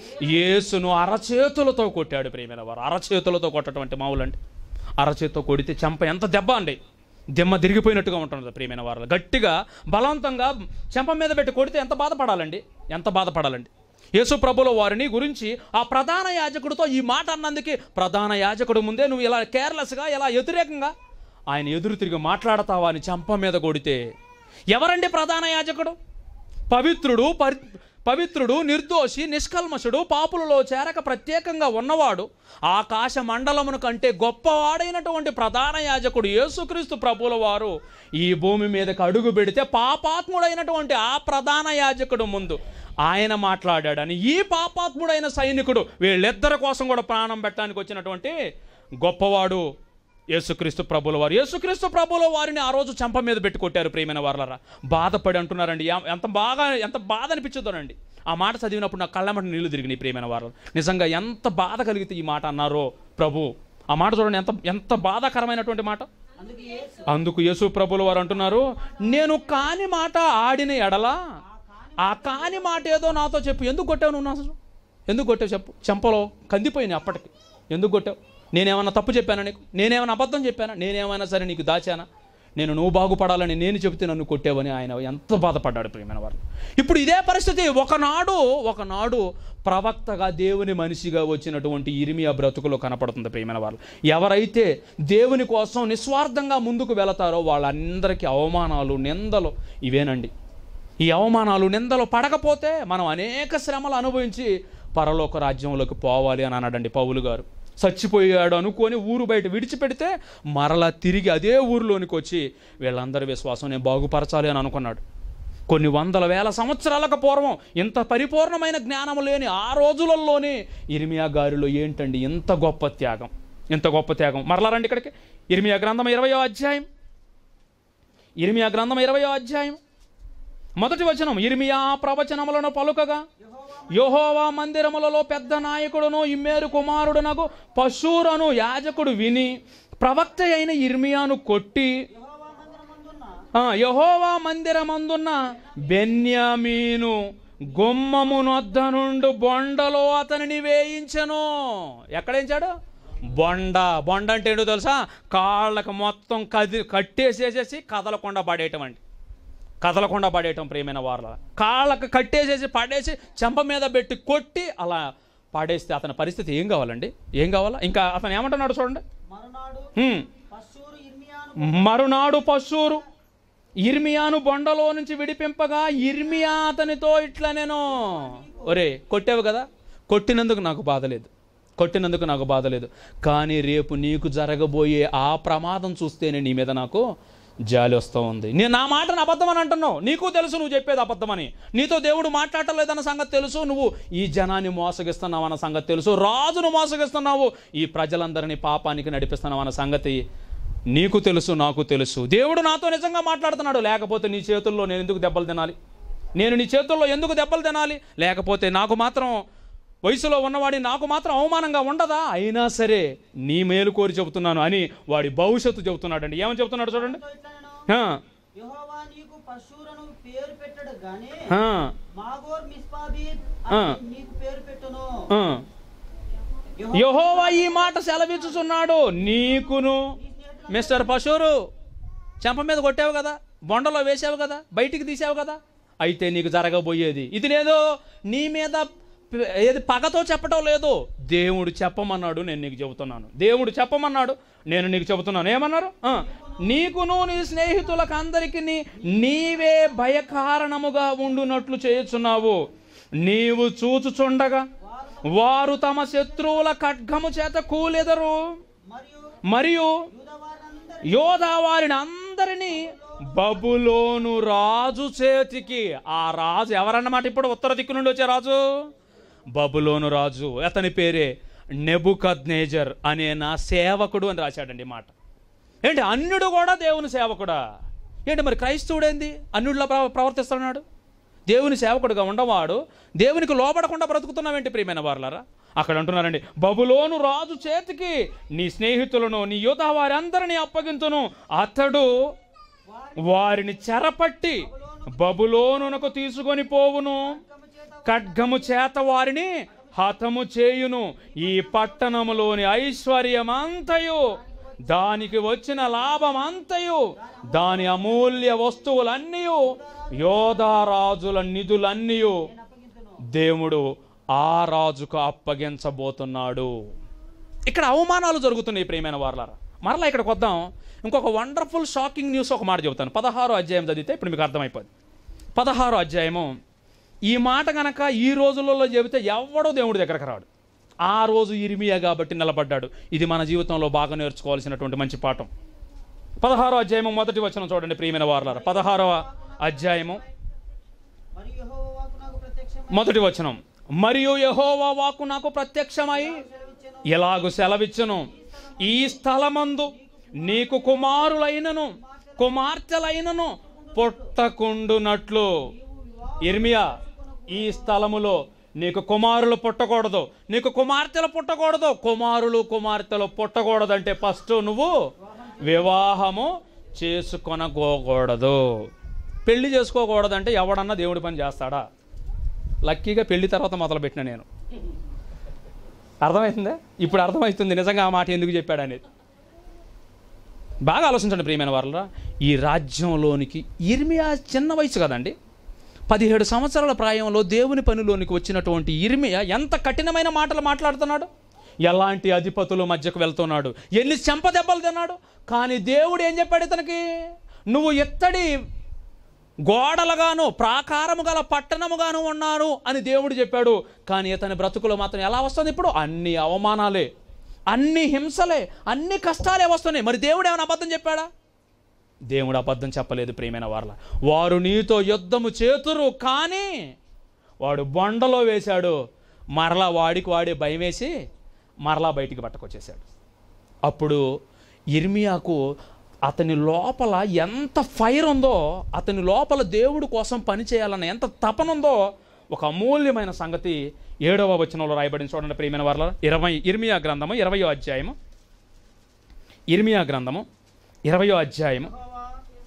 యేసును అరచేతులతో కొట్టాడు ప్రియమైన వారు అరచేతులతో కొట్టటువంటి మావులండి అరచేతితో కొడితే చెంప ఎంత దెబ్బ అండి దిమ్మ తిరిగిపోయినట్టుగా ఉంటుంది ప్రియమైన వారు గట్టిగా బలవంతంగా చెంప మీద పెట్టి కొడితే ఎంత బాధపడాలండి ఎంత బాధపడాలండి యేసు ప్రభుల వారిని గురించి ఆ ప్రధాన యాజకుడితో ఈ మాట అన్నందుకే ప్రధాన యాజకుడు ముందే నువ్వు ఇలా కేర్లెస్గా ఇలా వ్యతిరేకంగా ఆయన ఎదురు తిరిగి మాట్లాడతావా అని చెంప మీద కొడితే ఎవరండి ప్రధాన యాజకుడు పవిత్రుడు పరి పవిత్రుడు నిర్దోషి నిష్కల్మషుడు పాపులలో చేరక ప్రత్యేకంగా ఉన్నవాడు ఆకాశ మండలమును కంటే గొప్పవాడైనటువంటి ప్రధాన యాజకుడు యేసుక్రీస్తు ప్రభుల వారు ఈ భూమి మీదకి అడుగు పెడితే పాపాత్ముడైనటువంటి ఆ ప్రధాన యాజకుడు ముందు ఆయన మాట్లాడాడని ఈ పాపాత్ముడైన సైనికుడు వీళ్ళిద్దరి కోసం కూడా ప్రాణం పెట్టడానికి వచ్చినటువంటి గొప్పవాడు యేసుక్రీస్తు ప్రభుల వారు యేసుక్రీస్తు ప్రభుల వారిని ఆ రోజు చెంప మీద పెట్టి కొట్టారు ప్రియమైన వారలరా బాధపడి అంటున్నారండి ఎం- ఎంత బాగా ఎంత బాధ అనిపించదోనండి ఆ మాట చదివినప్పుడు నా కళ్ళమట నీళ్లు తిరిగినాయి ప్రియమైన వారు నిజంగా ఎంత బాధ కలిగితే ఈ మాట అన్నారో ప్రభు ఆ మాట చూడండి ఎంత ఎంత బాధాకరమైనటువంటి మాట అందుకే యేసు అందుకు యేసు ప్రభుల వారు అంటున్నారు నేను కాని మాట ఆడిన ఎడలా ఆ కాని మాట ఏదో నాతో చెప్పు ఎందుకు కొట్టావు నువ్వు నా అసలు ఎందుకు కొట్టావు చెప్పు చెంపలో కందిపోయినాయి అప్పటికి ఎందుకు కొట్టావు నేనేమన్నా తప్పు చెప్పానా నీకు నేనేమైనా అబద్ధం చెప్పానా నేనేమైనా సరే నీకు దాచానా నేను నువ్వు బాగుపడాలని నేను చెబితే నన్ను కొట్టావని ఆయన ఎంత బాధపడ్డాడు ప్రియమైన వారు ఇప్పుడు ఇదే పరిస్థితి ఒకనాడు ఒకనాడు ప్రవక్తగా దేవుని మనిషిగా వచ్చినటువంటి ఇరిమియా బ్రతుకులో కనపడుతుంది ప్రియమైన వారు ఎవరైతే దేవుని కోసం నిస్వార్థంగా ముందుకు వెళతారో వాళ్ళందరికీ అవమానాలు నిందలు ఇవేనండి ఈ అవమానాలు నిందలు పడకపోతే మనం అనేక శ్రమలు అనుభవించి పరలోక రాజ్యంలోకి పోవాలి అని అన్నాడండి పౌలు గారు చచ్చిపోయాడు అనుకొని ఊరు బయట విడిచిపెడితే మరలా తిరిగి అదే ఊరిలోనికి వచ్చి వీళ్ళందరి విశ్వాసం నేను బాగుపరచాలి అని అనుకున్నాడు కొన్ని వందల వేల సంవత్సరాలకు పూర్వం ఇంత పరిపూర్ణమైన జ్ఞానం లేని ఆ రోజులలోనే ఇర్మియా గారిలో ఏంటండి ఇంత గొప్ప త్యాగం ఇంత గొప్ప త్యాగం మరలా రండి ఇక్కడికి ఇర్మియా గ్రంథం ఇరవయో అధ్యాయం ఇర్మియా గ్రంథం ఇరవయో అధ్యాయం మొదటి వచనం ఇర్మియా ప్రవచనములను పలుకగా యెహోవా మందిరములలో పెద్ద నాయకుడును ఇమ్మేరు కుమారుడునకు పశువురను యాజకుడు విని ప్రవక్త అయిన ఇర్మియాను కొట్టి యెహోవా మందిరమందున్న ఆ, యెహోవా మందిరమందున్న బెన్యామీను గుమ్మము నొద్ద నుండి బొండలో అతనిని వేయించెను ఎక్కడేంచాడు బొండ బొండ అంటే ఏంటో తెలుసా కాళ్ళకు మొత్తం కది కట్టేసేసేసి కదలకుండా పడేయటం అండి కదలకుండా పడేయటం ప్రియమైన వారు కాళ్ళకు కట్టేసేసి పడేసి చెంప మీద పెట్టి కొట్టి అలా పడేస్తే అతని పరిస్థితి ఏం కావాలండి ఏం కావాలా ఇంకా అతను ఏమంటున్నాడు చూడండి మరునాడు హ్మ్. పశువురు ఇర్మియాను మరునాడు పశువురు ఇర్మియాను బొండలో నుంచి విడిపింపగా ఇర్మియా అతనితో ఇట్లా నేను ఒరే కొట్టావు కదా కొట్టినందుకు నాకు బాధ లేదు కొట్టినందుకు నాకు బాధ లేదు కానీ రేపు నీకు జరగబోయే ఆ ప్రమాదం చూస్తేనే నీ మీద నాకు జాలి వస్తూ ఉంది నేను నా మాటను అబద్ధం అని అంటున్నావు నీకు తెలుసు నువ్వు చెప్పేది అబద్ధమని నీతో దేవుడు మాట్లాడటం లేదన్న సంగతి తెలుసు నువ్వు ఈ జనాన్ని మోసగిస్తున్నావు అన్న సంగతి తెలుసు రాజును మోసగిస్తున్నావు ఈ ప్రజలందరినీ పాపానికి నడిపిస్తున్నావు అన్న సంగతి నీకు తెలుసు నాకు తెలుసు దేవుడు నాతో నిజంగా మాట్లాడుతున్నాడు లేకపోతే నీ చేతుల్లో నేను ఎందుకు దెబ్బలు తినాలి నేను నీ చేతుల్లో ఎందుకు దెబ్బలు తినాలి లేకపోతే నాకు మాత్రం వయసులో ఉన్నవాడి నాకు మాత్రం అవమానంగా ఉండదా అయినా సరే నీ మేలు కోరి చెబుతున్నాను అని వాడి భవిష్యత్తు చెబుతున్నాడండి ఏమని చెబుతున్నాడు చూడండి తో ఇట్లా నేను ఆ, యెహోవా నీకు పశువులను పేరు పెట్టడు గాని ఆ, మాగోర్ మిస్పాబీత్ ఆ. అని నీకు పేరు పెట్టును ఆ. యెహోవా ఈ మాట సెలవిచ్చుచున్నాడు నీకును మిస్టర్ పశువురు చెంప మీద కొట్టావు కదా బొండలో వేసావు కదా బయటికి తీసావు కదా అయితే నీకు జరగబోయేది ఇది లేదో నీ మీద ప- ఏది పగతో చెప్పటం లేదు దేవుడు చెప్పమన్నాడు నేను నీకు చెబుతున్నాను దేవుడు చెప్పమన్నాడు నేను నీకు చెబుతున్నాను ఏమన్నారు ఆ, నీకును నీ స్నేహితులకు అందరికి నీవే భయకారణముగా ఉండునట్లు చేయుచున్నావు నీవు చూచుచుండగా వారు తమ శత్రువుల ఖడ్గము చేత కూలెదరు మరియు మరియు యూదవారందరి యోధా వారిని అందరినీ బబులోను రాజు చేతికి ఆ రాజు ఎవరన్నమాట ఇప్పుడు ఉత్తర దిక్కు నుండి వచ్చే రాజు బబులోను రాజు అతని పేరే నెబుకద్నేజర్ అనే నా సేవకుడు అని రాశాడండి ఈ మాట ఏంటి అన్యుడు కూడా దేవుని సేవకుడా ఏంటి మరి క్రైస్తవుడేంది అన్యుడిలా ప్రవ ప్రవర్తిస్తున్నాడు దేవుని సేవకుడుగా ఉండవాడు దేవునికి లోపడకుండా బ్రతుకుతున్నావేంటి ప్రియమైన వారులారా అక్కడ అంటున్నారండి బబులోను రాజు చేతికి నీ స్నేహితులను నీ యుధ వారందరినీ అప్పగింతును అతడు వారిని చెరపట్టి బబులోనునకు తీసుకొని పోవును ఖడ్గము చేత వారిని హతము చేయును ఈ పట్టణములోని ఐశ్వర్యమంతయు దానికి వచ్చిన లాభమంతయు దాని అమూల్య వస్తువులన్నీ యోధారాజుల నిధులన్నీ దేవుడు ఆ రాజుకు అప్పగించబోతున్నాడు ఇక్కడ అవమానాలు జరుగుతున్నాయి ప్రియమైన వారలారా మరలా ఇక్కడికి వద్దాం ఇంకొక వండర్ఫుల్ షాకింగ్ న్యూస్ ఒక మాట చెబుతాను పదహారో అధ్యాయం చదివితే ఇప్పుడు మీకు అర్థమైపోద్ది పదహారో అధ్యాయము ఈ మాట గనక ఈ రోజులలో చెబితే ఎవడో దేవుడి దగ్గరకు రాడు ఆ రోజు ఇరిమియా కాబట్టి నిలబడ్డాడు ఇది మన జీవితంలో బాగా నేర్చుకోవాల్సినటువంటి మంచి పాఠం పదహారో అధ్యాయము మొదటి వచనం చూడండి ప్రియమైన వారలారా పదహారవ అధ్యాయము మరియు యెహోవా వాక్కు నాకు ప్రత్యక్షమై మొదటి వచనం మరియు యహోవా వాక్కు నాకు ప్రత్యక్షమై సెలవిచ్చెను. ఎలాగు సెలవిచ్చును ఈ స్థలమందు నీకు కుమారులైనను కుమార్తెలైనను పుట్టకుండునట్లు ఇర్మియా ఈ స్థలములో నీకు కుమారులు పుట్టకూడదు నీకు కుమార్తెలు పుట్టకూడదు కుమారులు కుమార్తెలు పుట్టకూడదంటే ఫస్ట్ నువ్వు వివాహము చేసుకొనకూడదు పెళ్లి చేసుకోకూడదంటే ఎవడన్నా దేవుడి పని చేస్తాడా లక్కీగా పెళ్లి తర్వాత మొదలుపెట్టిన నేను అర్థమవుతుందా ఇప్పుడు అర్థమవుతుంది నిజంగా ఆ మాట ఎందుకు చెప్పాడు అనేది బాగా ఆలోచించండి ప్రియమైన వాళ్ళరా ఈ రాజ్యంలోనికి ఇర్మియా చిన్న వయసు కదండి పదిహేడు సంవత్సరాల ప్రాయంలో దేవుని పనిలోనికి వచ్చినటువంటి ఇర్మియా ఎంత కఠినమైన మాటలు మాట్లాడుతున్నాడు ఎలాంటి అధిపతుల మధ్యకు వెళ్తున్నాడు ఎన్ని చెంప దెబ్బలు తిన్నాడు కానీ దేవుడు ఏం చెప్పాడు ఇతనికి నువ్వు ఎత్తడి గోడలుగాను ప్రాకారము గల పట్టణముగాను ఉన్నాను అని దేవుడు చెప్పాడు కానీ ఇతని బ్రతుకులో మాత్రం ఎలా వస్తుంది ఇప్పుడు అన్ని అవమానాలే అన్ని హింసలే అన్ని కష్టాలే వస్తున్నాయి మరి దేవుడు ఏమైనా అబద్ధం చెప్పాడా దేవుడు అబద్ధం చెప్పలేదు ప్రియమైన వార్ల వారు నీతో యుద్ధము చేతురు కానీ వాడు బొండలో వేశాడు మరలా వాడికి వాడే భయం వేసి మరలా బయటికి పట్టుకొచ్చేసాడు అప్పుడు ఇర్మియాకు అతని లోపల ఎంత ఫైర్ ఉందో అతని లోపల దేవుడు కోసం పని చేయాలన్న ఎంత తపన ఉందో ఒక అమూల్యమైన సంగతి ఏడవ వచనంలో రాయబడిన చూడండి ప్రియమైన వార్ల ఇరవై ఇర్మియా గ్రంథము ఇరవయో అధ్యాయము ఇర్మియా గ్రంథము ఇరవయో అధ్యాయము యెహోవా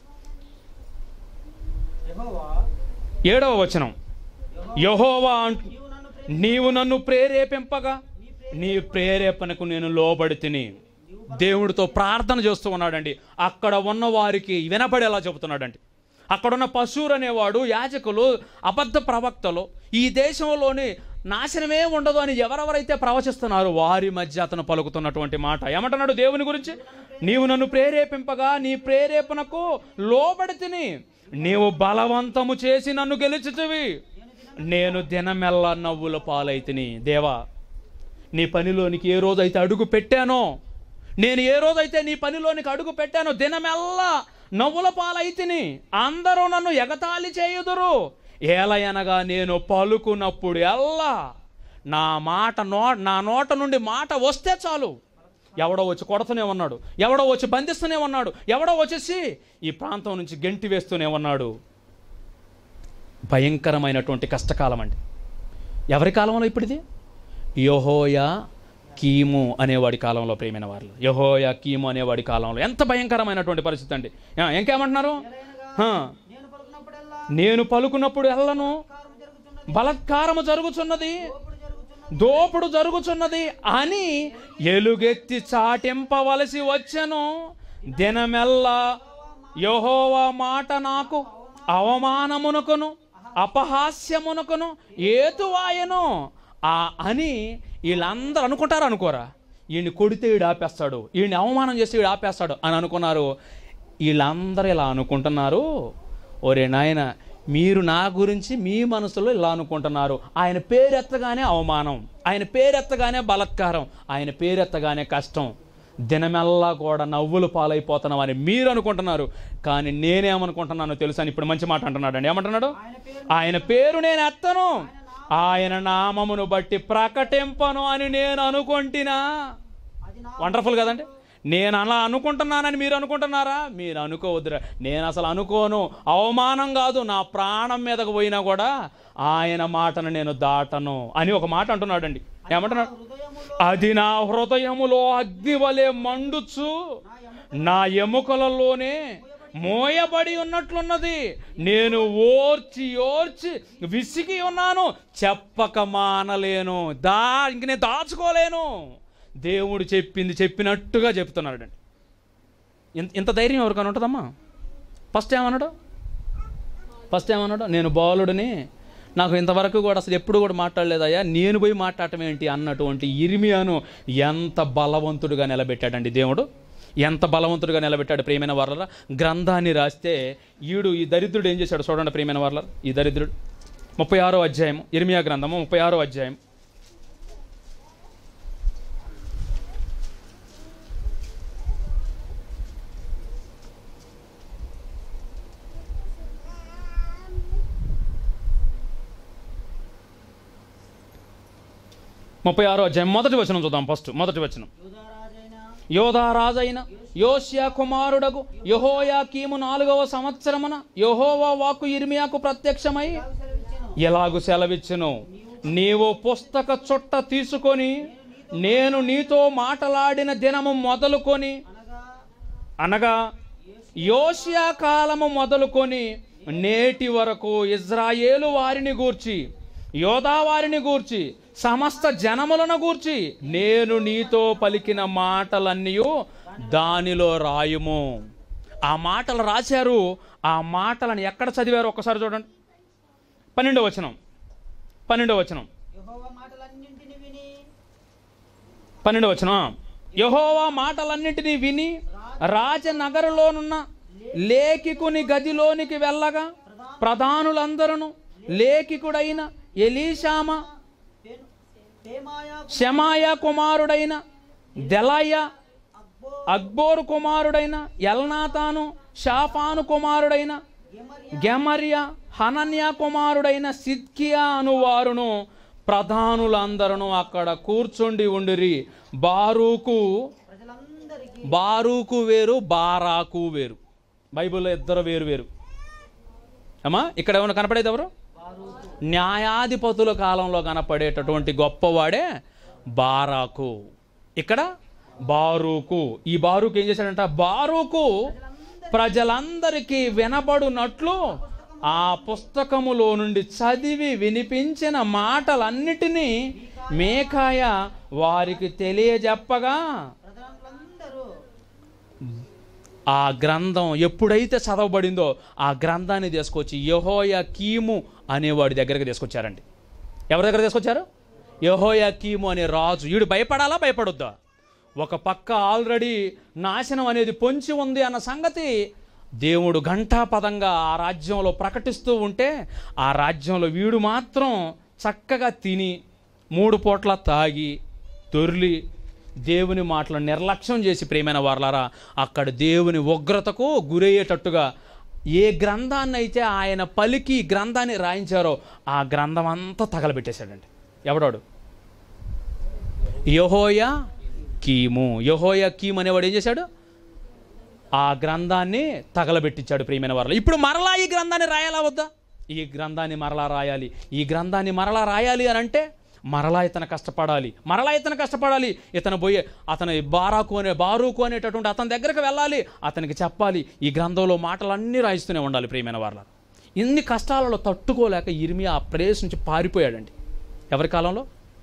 యెహోవా ఏడవ వచనం యహోవా అంటు నీవు నన్ను ప్రేమి నీవు నన్ను ప్రేరేపింపగా నీ ప్రేరేపణకు నేను లోబడి తిని దేవుడితో ప్రార్థన చేస్తూ ఉన్నాడండి అక్కడ ఉన్న వారికి వినపడేలా చెబుతున్నాడండి అక్కడున్న పశువురు అనేవాడు యాజకులు అబద్ధ ప్రవక్తలు ఈ దేశంలోని నాశనమే ఉండదు అని ఎవరెవరైతే ప్రవచిస్తున్నారో వారి మధ్య అతను పలుకుతున్నటువంటి మాట ఏమంటున్నాడు దేవుని గురించి నీవు నన్ను ప్రేరేపింపగా నీ ప్రేరేపణకు లోబడి తిని నీవు బలవంతము చేసి నన్ను గెలిచితివి నేను దినమెల్లా నవ్వుల పాలైతిని దేవా నీ పనిలోనికి ఏ రోజైతే అడుగు పెట్టానో నేను ఏ రోజైతే నీ పనిలోనికి అడుగు పెట్టానో దినమెల్లా నవ్వుల పాలైతిని అందరూ నన్ను ఎగతాళి చేయుదురు ఏలయనగా నేను పలుకున్నప్పుడు ఎల్లా నా మాట నో నా నోట నుండి మాట వస్తే చాలు ఎవడో వచ్చి కొడతూనే ఉన్నాడు ఎవడో వచ్చి బంధిస్తూనే ఉన్నాడు ఎవడో వచ్చేసి ఈ ప్రాంతం నుంచి గెంటి వేస్తూనే ఉన్నాడు భయంకరమైనటువంటి కష్టకాలం అండి ఎవరి కాలంలో ఇప్పుడు ఇది యహోయా కీము అనేవాడి కాలంలో ప్రేమైన వారు యహోయా కీము అనేవాడి కాలంలో ఎంత భయంకరమైనటువంటి పరిస్థితి అండి ఆ, ఇంకేమంటున్నారు ఆ, నేను పలుకున్నప్పుడల్లా నేను పలుకున్నప్పుడు ఎల్లను కారం జరుగుతున్నది బలత్కారము జరుగుతున్నది దోపుడు జరుగుతున్నది దోపుడు జరుగుతున్నది అని ఎలుగెత్తి చాటింపవలసి వచ్చెను దినమెల్లా యహోవా మాట నాకు అవమానమునకును అపహాస్యమునకును ఏతువాయను ఆ అని వీళ్ళందరూ అనుకుంటారు అనుకోరా ఈయన్ని కొడితే ఈడు ఆపేస్తాడు ఈయన్ని అవమానం చేస్తే ఈడు ఆపేస్తాడు అని అనుకున్నారు వీళ్ళందరూ ఇలా అనుకుంటున్నారు ఒరే నాయన మీరు నా గురించి మీ మనసులో ఇలా అనుకుంటున్నారు ఆయన పేరెత్తగానే అవమానం ఆయన పేరెత్తగానే బలత్కారం ఆయన పేరెత్తగానే కష్టం దినమెల్లా కూడా నవ్వులు పాలైపోతున్నాం అని మీరు అనుకుంటున్నారు కానీ నేనేమనుకుంటున్నానో తెలుసా అని ఇప్పుడు మంచి మాట అంటున్నాడు అండి ఏమంటున్నాడు ఆయన పేరు ఆయన పేరు నేను ఎత్తను ఆయన నామమును బట్టి ప్రకటింపను అని నేను అనుకుంటున్నా అది నా వండర్ఫుల్ కదండి నేను అలా అనుకుంటున్నానని మీరు అనుకుంటున్నారా మీరు అనుకోవద్దురా నేను అసలు అనుకోను అవమానం కాదు నా ప్రాణం మీదకు పోయినా కూడా ఆయన మాటను నేను దాటను అని ఒక మాట అంటున్నాడండి ఏమంటున్నాడు హృదయములో అది నా హృదయములో అగ్ని వలె మండుచు నా ఎముకలలోనే మోయబడి ఉన్నట్లున్నది నేను ఓర్చి ఓర్చి విసిగి ఉన్నాను చెప్పక మానలేను దా ఇంక నేను దాచుకోలేను దేవుడు చెప్పింది చెప్పినట్టుగా చెప్తున్నాడు ఇంత ఇంత ధైర్యం ఎవరికైనా ఉంటుందమ్మా ఫస్ట్ ఏమన్నాడు ఫస్ట్ ఏమన్నాడు నేను బాలుడిని నాకు ఇంతవరకు కూడా అసలు ఎప్పుడు కూడా మాట్లాడలేదయ్యా నేను పోయి మాట్లాడటం ఏంటి అన్నటువంటి ఇరిమియాను ఎంత బలవంతుడుగా నిలబెట్టాడండి దేవుడు ఎంత బలవంతుడుగా నిలబెట్టాడు ప్రియమైన వాళ్ళ గ్రంథాన్ని రాస్తే ఈడు ఈ దరిద్రుడు ఏం చేశాడు చూడండి ప్రియమైన వాళ్ళ ఈ దరిద్రుడు ముప్పై ఆరో అధ్యాయం ఇర్మియా గ్రంథము ముప్పై ఆరో అధ్యాయం ముప్పై ఆరో అధ్యాయం మొదటి వచనం చూద్దాం ఫస్ట్ మొదటి వచనం యూదారాజైన యోధారాజైన యోష్యా కుమారుడగు యహోయా కీము నాలుగవ సంవత్సరమున యహోవా వాక్కు ఇర్మియాకు ప్రత్యక్షమై సెలవిచ్చెను ఎలాగు సెలవిచ్చును నీవు పుస్తక చుట్ట తీసుకొని నేను నీతో మాటలాడిన దినము మొదలుకొని అనగా అనగా యోషియా కాలము మొదలుకొని నేటి వరకు ఇజ్రాయేలు వారిని గూర్చి యోధా వారిని గూర్చి సమస్త జనములను గూర్చి నేను నీతో పలికిన మాటలన్నీ దానిలో రాయుము ఆ మాటలు రాశారు ఆ మాటలను ఎక్కడ చదివారు ఒక్కసారి చూడండి పన్నెండో వచనం పన్నెండో వచనం యెహోవా మాటలన్నింటిని విని పన్నెండు వచ్చిన యహోవా మాటలన్నింటినీ విని రాజనగరులోనున్న లేఖికుని గదిలోనికి వెళ్ళగా ప్రధానులందరూ లేఖికుడైన ఎలీషామ పేను పేమాయా శమాయ కుమారుడైన దెలయ అబ్బో అక్బోరు కుమారుడైన ఎల్నాతాను షాఫాను కుమారుడైన గెమర్య గెమర్య హనన్య కుమారుడైన సిద్కియా అనువారును ప్రధానులందరూ అక్కడ కూర్చుండి ఉండిరి బారూకు ప్రజలందరికీ బారూకు వేరు బారాకు వేరు బైబిల్లో ఇద్దరు వేరు వేరు అమ్మా ఇక్కడ ఏమైనా కనపడేది ఎవరు న్యాయాధిపతుల కాలంలో కనపడేటటువంటి గొప్పవాడే బారాకు ఇక్కడ బారూకు ఈ బారూకు ఏం చేశాడంట బారూకు ప్రజలందరికీ వినబడునట్లు ఆ పుస్తకములో నుండి చదివి వినిపించిన మాటలన్నిటినీ మేకాయ వారికి తెలియజెప్పగా ప్రధానులందరూ ఆ గ్రంథం ఎప్పుడైతే చదవబడిందో ఆ గ్రంథాన్ని తీసుకొచ్చి యహోయ కీము అనేవాడి దగ్గరికి తీసుకొచ్చారండి ఎవరి దగ్గర తీసుకొచ్చారు యహోయ కీము అనే రాజు వీడు భయపడాలా భయపడొద్దా ఒక పక్క ఆల్రెడీ నాశనం అనేది పొంచి ఉంది అన్న సంగతి దేవుడు ఘంటాపదంగా ఆ రాజ్యంలో ప్రకటిస్తూ ఉంటే ఆ రాజ్యంలో వీడు మాత్రం చక్కగా తిని మూడు పూట్ల తాగి దొర్లి దేవుని మాటలు నిర్లక్ష్యం చేసి ప్రేమైన వారలారా అక్కడ దేవుని ఉగ్రతకు గురయ్యేటట్టుగా ఏ గ్రంథాన్ని అయితే ఆయన పలికి ఈ గ్రంథాన్ని రాయించారో ఆ గ్రంథం అంతా తగలబెట్టేశాడండి ఎవడాడు యహోయ కీము యహోయ కీమ్ అనేవాడు ఏం చేశాడు ఆ గ్రంథాన్ని తగలబెట్టించాడు ప్రియమైన వారు ఇప్పుడు మరలా ఈ గ్రంథాన్ని రాయాలా వద్దా ఈ గ్రంథాన్ని మరలా రాయాలి ఈ గ్రంథాన్ని మరలా రాయాలి అని అంటే మరలా ఇతను కష్టపడాలి మరలా ఇతను కష్టపడాలి ఇతను పోయే అతను బారాకు అనే బారూకు అనేటటువంటి అతని దగ్గరకు వెళ్ళాలి అతనికి చెప్పాలి ఈ గ్రంథంలో మాటలన్నీ రాయిస్తూనే ఉండాలి ప్రియమైన వాళ్ళ ఇన్ని కష్టాలలో తట్టుకోలేక ఇరిమి ఆ ప్లేస్ నుంచి పారిపోయాడండి ఎవరి కాలంలో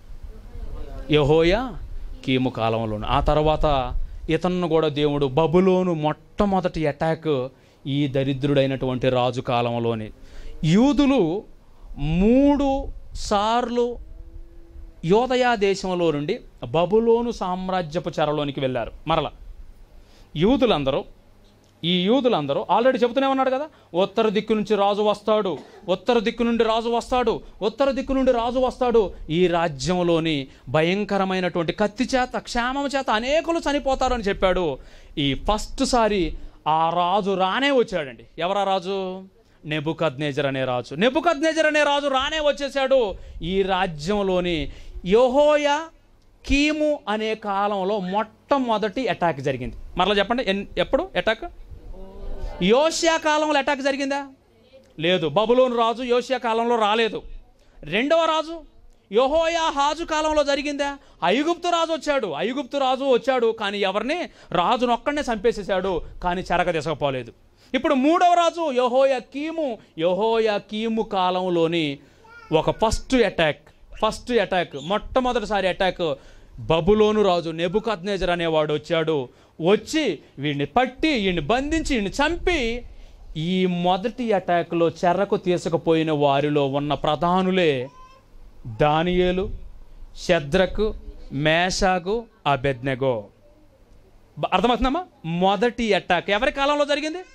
యహోయా కీము కాలంలోను ఆ తర్వాత ఇతను కూడా దేవుడు బబులోను మొట్టమొదటి అటాక్ ఈ దరిద్రుడైనటువంటి రాజు కాలంలోని యూదులు మూడు సార్లు యోదయా దేశంలో నుండి బబులోను సామ్రాజ్యపు చెరలోనికి వెళ్ళారు మరల యూదులందరూ ఈ యూదులందరూ ఆల్రెడీ చెబుతూనే ఉన్నాడు కదా ఉత్తర దిక్కు నుంచి రాజు వస్తాడు ఉత్తర దిక్కు నుండి రాజు వస్తాడు ఉత్తర దిక్కు నుండి రాజు వస్తాడు ఈ రాజ్యంలోని భయంకరమైనటువంటి కత్తి చేత క్షేమం చేత అనేకులు చనిపోతారు అని చెప్పాడు ఈ ఫస్ట్ సారి ఆ రాజు రానే వచ్చాడండి ఎవరా రాజు నెబుకద్నేజర్ అనే రాజు నెబుకద్నేజర్ అనే రాజు రానే వచ్చేసాడు ఈ రాజ్యంలోని యెహోయ కీము అనే కాలంలో మొట్టమొదటి అటాక్ జరిగింది మరలా చెప్పండి ఎన్- ఎప్పుడు అటాక్ యోషియా కాలంలో అటాక్ జరిగిందా లేదు బబులోను రాజు యోషియా కాలంలో రాలేదు రెండవ రాజు యెహోయా హాజు కాలంలో జరిగిందా ఐగుప్తు రాజు వచ్చాడు ఐగుప్తు రాజు వచ్చాడు కానీ ఎవరిని రాజును ఒక్కడనే చంపేసేసాడు కానీ చెరక తీసుకుపోలేదు ఇప్పుడు మూడవ రాజు యెహోయా కీము యెహోయా కీము కాలంలోని ఒక ఫస్ట్ అటాక్ ఫస్ట్ అటాక్ మొట్టమొదటిసారి అటాక్ బబులోను రాజు నెబుకద్నేజర్ అనేవాడు వచ్చాడు వచ్చి వీడిని పట్టి వీడిని బంధించి వీడిని చంపి ఈ మొదటి అటాక్లో చెరకు తీసుకుపోయిన వారిలో ఉన్న ప్రధానులే దానియేలు శద్రకు మేషాకు అబెద్నెగో బ- అర్థమవుతుందమ్మా మొదటి అటాక్ ఎవరి కాలంలో జరిగింది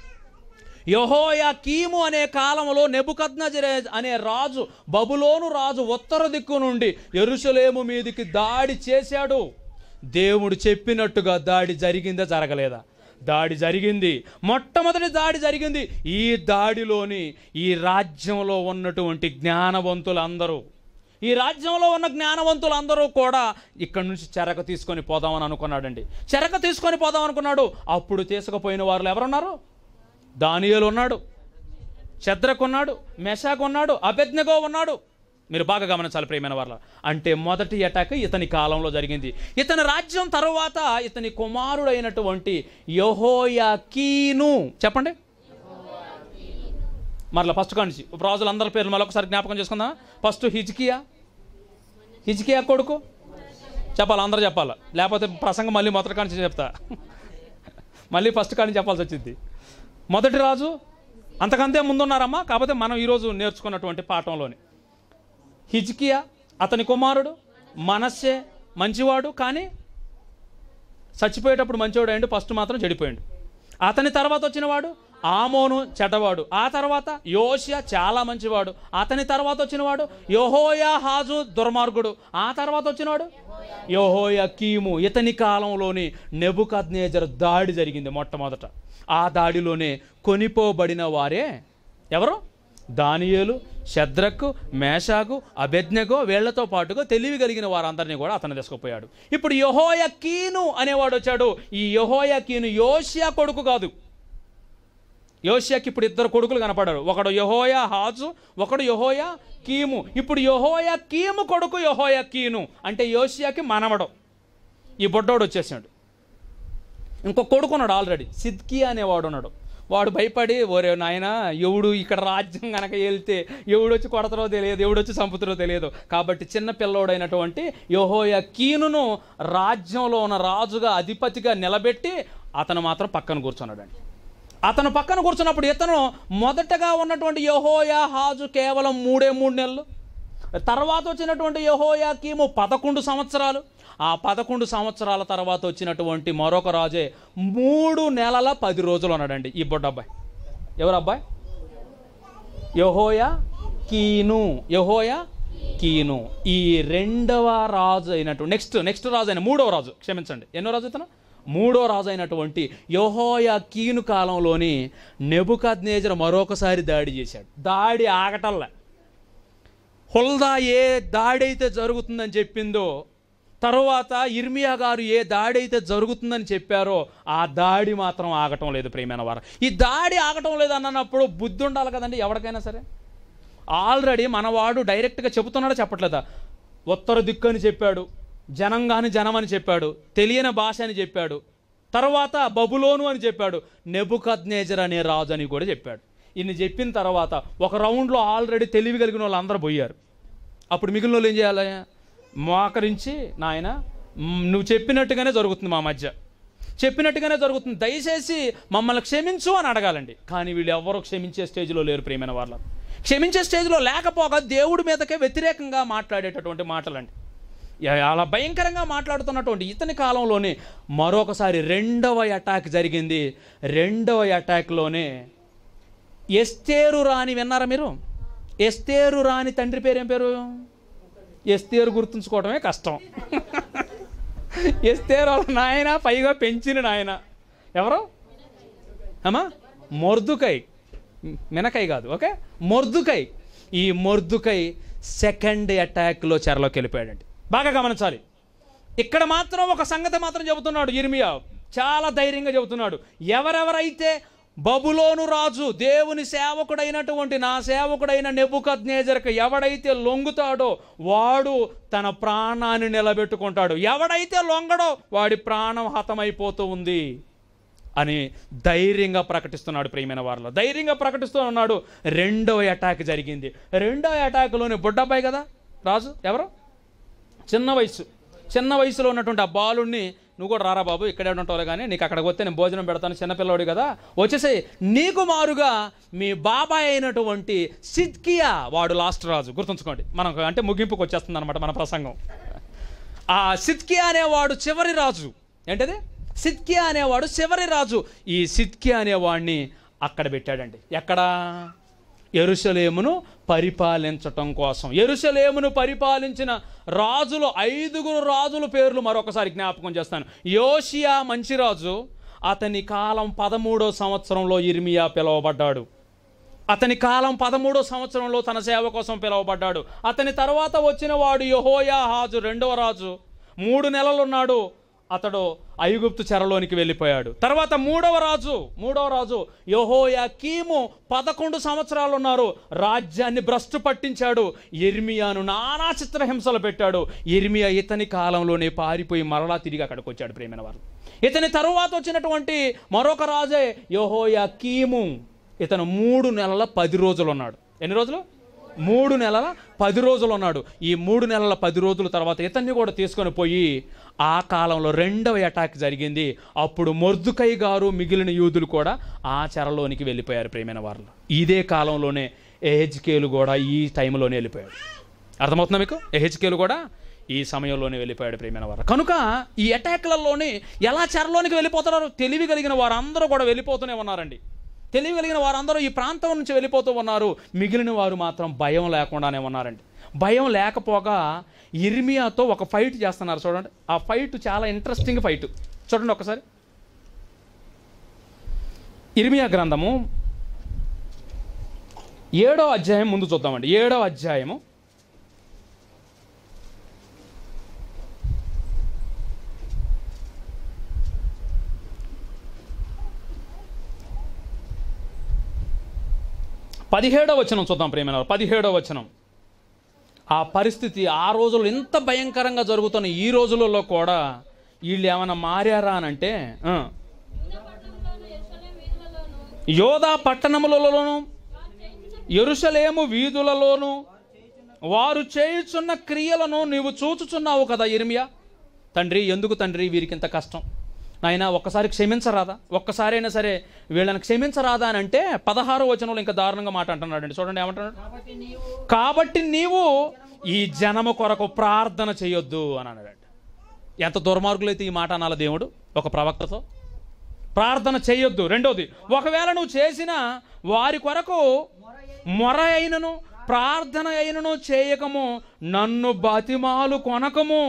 యహోయా కీము అనే కాలంలో నెబుకద్నజరే అనే రాజు బబులోను రాజు ఉత్తర దిక్కు నుండి ఎరుసలేము మీదికి దాడి చేశాడు దేవుడు చెప్పినట్టుగా దాడి జరిగిందా జరగలేదా దాడి జరిగింది మొట్టమొదటి దాడి జరిగింది ఈ దాడిలోని ఈ రాజ్యంలో ఉన్నటువంటి జ్ఞానవంతులందరూ ఈ రాజ్యంలో ఉన్న జ్ఞానవంతులందరూ కూడా ఇక్కడ నుంచి చెరక తీసుకొని పోదామని అనుకున్నాడండి చెరక తీసుకొని పోదాం అనుకున్నాడు అప్పుడు తీసుకుపోయిన వారు ఎవరున్నారు దానియేలు ఉన్నాడు శద్రకు ఉన్నాడు మెషాకు ఉన్నాడు అభెజ్ఞగో ఉన్నాడు మీరు బాగా గమనించాలి ప్రియమైన వాళ్ళ అంటే మొదటి అటాక్ ఇతని కాలంలో జరిగింది ఇతని రాజ్యం తరువాత ఇతని కుమారుడైనటువంటి యహోయాకీను చెప్పండి మరలా ఫస్ట్ కానించి రాజులందరి పేర్లు మరొకసారి జ్ఞాపకం చేసుకుందాం ఫస్ట్ హిజ్కియా హిజ్కియా కొడుకు చెప్పాలి అందరూ చెప్పాలి లేకపోతే ప్రసంగం మళ్ళీ మొదటి కానించి చెప్తా మళ్ళీ ఫస్ట్ కానించి చెప్పాల్సి వచ్చింది మొదటి రాజు అంతకంతే ముందున్నారమ్మా కాకపోతే మనం ఈరోజు నేర్చుకున్నటువంటి పాఠంలోని హిజ్కియా అతని కుమారుడు మనస్సే మంచివాడు కానీ చచ్చిపోయేటప్పుడు మంచివాడు అయ్యిండు ఫస్ట్ మాత్రం చెడిపోయాడు అతని తర్వాత వచ్చినవాడు ఆమోను చెడ్డవాడు ఆ తర్వాత యోషియా చాలా మంచివాడు అతని తర్వాత వచ్చినవాడు యహోయా హాజు దుర్మార్గుడు ఆ తర్వాత వచ్చినవాడు యహోయా కీము ఇతని కాలంలోని నెబుకద్నేజర్ దాడి జరిగింది మొట్టమొదట ఆ దాడిలోనే కొనిపోబడిన వారే ఎవరు దానియేలు శద్రకు మేషాకు అభెజ్ఞగో వీళ్లతో పాటుగా తెలివి కలిగిన వారందరినీ కూడా అతను తీసుకుపోయాడు ఇప్పుడు యహోయ కీను అనేవాడు వచ్చాడు ఈ యహోయ కీను యోషియా కొడుకు కాదు యోషియాకి ఇప్పుడు ఇద్దరు కొడుకులు కనపడారు ఒకడు యహోయ హాజు ఒకడు యహోయ కీము ఇప్పుడు యహోయ కీము కొడుకు యహోయ కీను అంటే యోషియాకి మనవడు ఈ బొడ్డోడు వచ్చేసాడు ఇంకో కొడుకున్నాడు ఆల్రెడీ సిద్కి అనేవాడు ఉన్నాడు వాడు భయపడి ఓరే నాయన ఎవడు ఇక్కడ రాజ్యం కనుక వెళ్తే ఎవడు వచ్చి కొడతారో తెలియదు ఎవడు వచ్చి చంపుతారో తెలియదు కాబట్టి చిన్న పిల్లోడైనటువంటి యోహోయ కీనును రాజ్యంలో ఉన్న రాజుగా అధిపతిగా నిలబెట్టి అతను మాత్రం పక్కన కూర్చున్నాడండి అతను పక్కన కూర్చున్నప్పుడు ఇతను మొదటగా ఉన్నటువంటి యహోయా హాజు కేవలం మూడే మూడు నెలలు తర్వాత వచ్చినటువంటి యహోయాకీము పదకొండు సంవత్సరాలు ఆ పదకొండు సంవత్సరాల తర్వాత వచ్చినటువంటి మరొక రాజే మూడు నెలల పది రోజులు ఉన్నాడండి ఈ బొడ్డబ్బాయి ఎవరు అబ్బాయి యహోయా కీను యహోయా కీను ఈ రెండవ రాజు అయినటువంటి నెక్స్ట్ నెక్స్ట్ రాజు అయిన మూడవ రాజు క్షమించండి ఎన్నో రాజు ఇతను మూడో రాజు అయినటువంటి యహోయా కీను కాలంలోని నెబుకద్నేజర్ మరొకసారి దాడి చేశాడు దాడి ఆగటల్లా హుల్దా ఏ దాడి అయితే జరుగుతుందని చెప్పిందో తరువాత ఇర్మియా గారు ఏ దాడి అయితే జరుగుతుందని చెప్పారో ఆ దాడి మాత్రం ఆగటం లేదు ప్రియమైన వారు ఈ దాడి ఆగటం లేదు అన్నప్పుడు బుద్ధి ఉండాలి కదండి ఎవరికైనా సరే ఆల్రెడీ మనవాడు డైరెక్ట్గా చెబుతున్నాడా చెప్పట్లేదా ఉత్తర దిక్కు అని చెప్పాడు జనంగాని జనం అని చెప్పాడు తెలియని భాష అని చెప్పాడు తర్వాత బబులోను అని చెప్పాడు నెబుకద్నేజర్ అనే రాజు అని కూడా చెప్పాడు ఇన్ని చెప్పిన తర్వాత ఒక రౌండ్లో ఆల్రెడీ తెలివి కలిగిన వాళ్ళు అందరూ పోయారు అప్పుడు మిగిలిన వాళ్ళు ఏం చేయాలి మోకరించి నాయన మ్, నువ్వు చెప్పినట్టుగానే జరుగుతుంది మా మధ్య చెప్పినట్టుగానే జరుగుతుంది దయచేసి మమ్మల్ని క్షమించు అని అడగాలండి కానీ వీళ్ళు ఎవరు క్షమించే స్టేజ్లో లేరు ప్రియమైన వాళ్ళ క్షమించే స్టేజ్లో లేకపోగా దేవుడి మీదకే వ్యతిరేకంగా మాట్లాడేటటువంటి మాటలండి యా- అలా భయంకరంగా మాట్లాడుతున్నటువంటి ఇతని కాలంలోనే మరొకసారి రెండవ అటాక్ జరిగింది రెండవ అటాక్లోనే ఎస్తేరు రాని విన్నారా మీరు ఎస్తేరు రాని తండ్రి పేరు ఏం పేరు ఎస్తేరు గుర్తుంచుకోవడమే కష్టం ఎస్తేరు వాళ్ళ నాయన పైగా పెంచిన నాయన ఎవరు అమ్మా మొర్దుకై మినకై కాదు ఓకే మొర్దుకై ఈ మొర్దుకై సెకండ్ అటాక్లో చెరలోకి వెళ్ళిపోయాడండి బాగా గమనించాలి ఇక్కడ మాత్రం ఒక సంగతి మాత్రం చెబుతున్నాడు ఇర్మియా చాలా ధైర్యంగా చెబుతున్నాడు ఎవరెవరైతే బబులోను రాజు దేవుని సేవకుడైనటువంటి నా సేవకుడైన నెబుకద్నేజర్కి ఎవడైతే లొంగుతాడో వాడు తన ప్రాణాన్ని నిలబెట్టుకుంటాడు ఎవడైతే లొంగడో వాడి ప్రాణం హతమైపోతూ ఉంది అని ధైర్యంగా ప్రకటిస్తున్నాడు ప్రియమైన వారిలో ధైర్యంగా ప్రకటిస్తూ ఉన్నాడు రెండవ అటాక్ జరిగింది రెండవ అటాక్లోని బుడ్డబ్బాయి కదా రాజు ఎవరు చిన్న వయసు చిన్న వయసులో ఉన్నటువంటి ఆ బాలుడిని నువ్వు కూడా రారా బాబు ఇక్కడే ఉంటావు కానీ నీకు అక్కడికి వస్తే నేను భోజనం పెడతాను చిన్నపిల్లవాడు కదా వచ్చేసేయి నీకు మారుగా మీ బాబాయ్ అయినటువంటి సిద్కియా వాడు లాస్ట్ రాజు గుర్తుంచుకోండి మనకు అంటే ముగింపుకు వచ్చేస్తుంది అనమాట మన ప్రసంగం ఆ సిద్కియా అనేవాడు చివరి రాజు ఏంటది సిద్కియా అనేవాడు చివరి రాజు ఈ సిద్కియా అనేవాడిని అక్కడ పెట్టాడండి ఎక్కడ ఎరుసలేమును పరిపాలించటం కోసం ఎరుసలేమును పరిపాలించిన రాజులు ఐదుగురు రాజుల పేర్లు మరొకసారి జ్ఞాపకం చేస్తాను యోషియా మంచి రాజు అతని కాలం పదమూడో సంవత్సరంలో ఇర్మియా పిలువబడ్డాడు అతని కాలం పదమూడో సంవత్సరంలో తన సేవ కోసం పిలువబడ్డాడు అతని తర్వాత వచ్చిన వాడు యహోయా హాజు రెండవ రాజు మూడు నెలలు ఉన్నాడు అతడు ఐగుప్తు చెరలోనికి వెళ్ళిపోయాడు తర్వాత మూడవ రాజు మూడవ రాజు యహోయా కీము పదకొండు సంవత్సరాలు ఉన్నారు రాజ్యాన్ని భ్రష్టు పట్టించాడు ఇర్మియాను నానా చిత్రహింసలు పెట్టాడు ఇర్మియా ఇతని కాలంలోనే పారిపోయి మరలా తిరిగి అక్కడికి వచ్చాడు ప్రేమైన వారు ఇతని తరువాత వచ్చినటువంటి మరొక రాజే యహోయా కీము ఇతను మూడు నెలల పది రోజులు ఉన్నాడు ఎన్ని రోజులు మూడు నెలల పది రోజులు ఉన్నాడు ఈ మూడు నెలల పది రోజుల తర్వాత ఇతన్ని కూడా తీసుకొని పోయి ఆ కాలంలో రెండవ అటాక్ జరిగింది అప్పుడు మొర్దుకై గారు మిగిలిన యూదులు కూడా ఆ చెరలోనికి వెళ్ళిపోయారు ప్రేమైన వారు ఇదే కాలంలోనే ఎహెచ్కేలు కూడా ఈ టైంలోనే వెళ్ళిపోయాడు అర్థమవుతుందా మీకు ఎహెచ్కేలు కూడా ఈ సమయంలోనే వెళ్ళిపోయాడు ప్రేమైన వారు కనుక ఈ అటాక్లలోనే ఎలా చెరలోనికి వెళ్ళిపోతున్నారు తెలివి కలిగిన వారందరూ కూడా వెళ్ళిపోతూనే ఉన్నారండి తెలివి కలిగిన వారందరూ ఈ ప్రాంతం నుంచి వెళ్ళిపోతూ ఉన్నారు మిగిలిన వారు మాత్రం భయం లేకుండానే ఉన్నారండి భయం లేకపోగా ఇర్మియాతో ఒక ఫైట్ చేస్తున్నారు చూడండి ఆ ఫైట్ చాలా ఇంట్రెస్టింగ్ ఫైట్ చూడండి ఒకసారి ఇర్మియా గ్రంథము ఏడో అధ్యాయం ముందు చూద్దామండి ఏడో అధ్యాయము పదిహేడో వచనం చూద్దాం ప్రేమైన పదిహేడో వచనం ఆ పరిస్థితి ఆ రోజుల్లో ఇంత భయంకరంగా జరుగుతున్న ఈ రోజులలో కూడా వీళ్ళు ఏమైనా మారారా అని అంటే ఆ, పట్టణంలోను యెరూషలేము వీధులలోను యోధా పట్టణములలోను ఎరుసలేము వీధులలోను వారు చేయుచున్న క్రియలను నీవు చూచుచున్నావు కదా ఇర్మియా తండ్రి ఎందుకు తండ్రి వీరికి ఇంత కష్టం నాయన ఒక్కసారి క్షమించరాదా ఒక్కసారైనా సరే వీళ్ళని క్షమించరాదా అని అంటే పదహారో వచనంలో ఇంకా దారుణంగా మాట అంటున్నాడు చూడండి ఏమంటున్నాడు కాబట్టి నీవు కాబట్టి నీవు ఈ జనము కొరకు ప్రార్థన చేయొద్దు అని అన్నాడు ఎంత దుర్మార్గులైతే ఈ మాట అనాలి దేవుడు ఒక ప్రవక్తతో ప్రార్థన చేయొద్దు రెండోది ఒకవేళ నువ్వు చేసిన వారి కొరకు మొర అయినను ప్రార్థన అయినను చేయకము నన్ను బతిమాలు కొనకము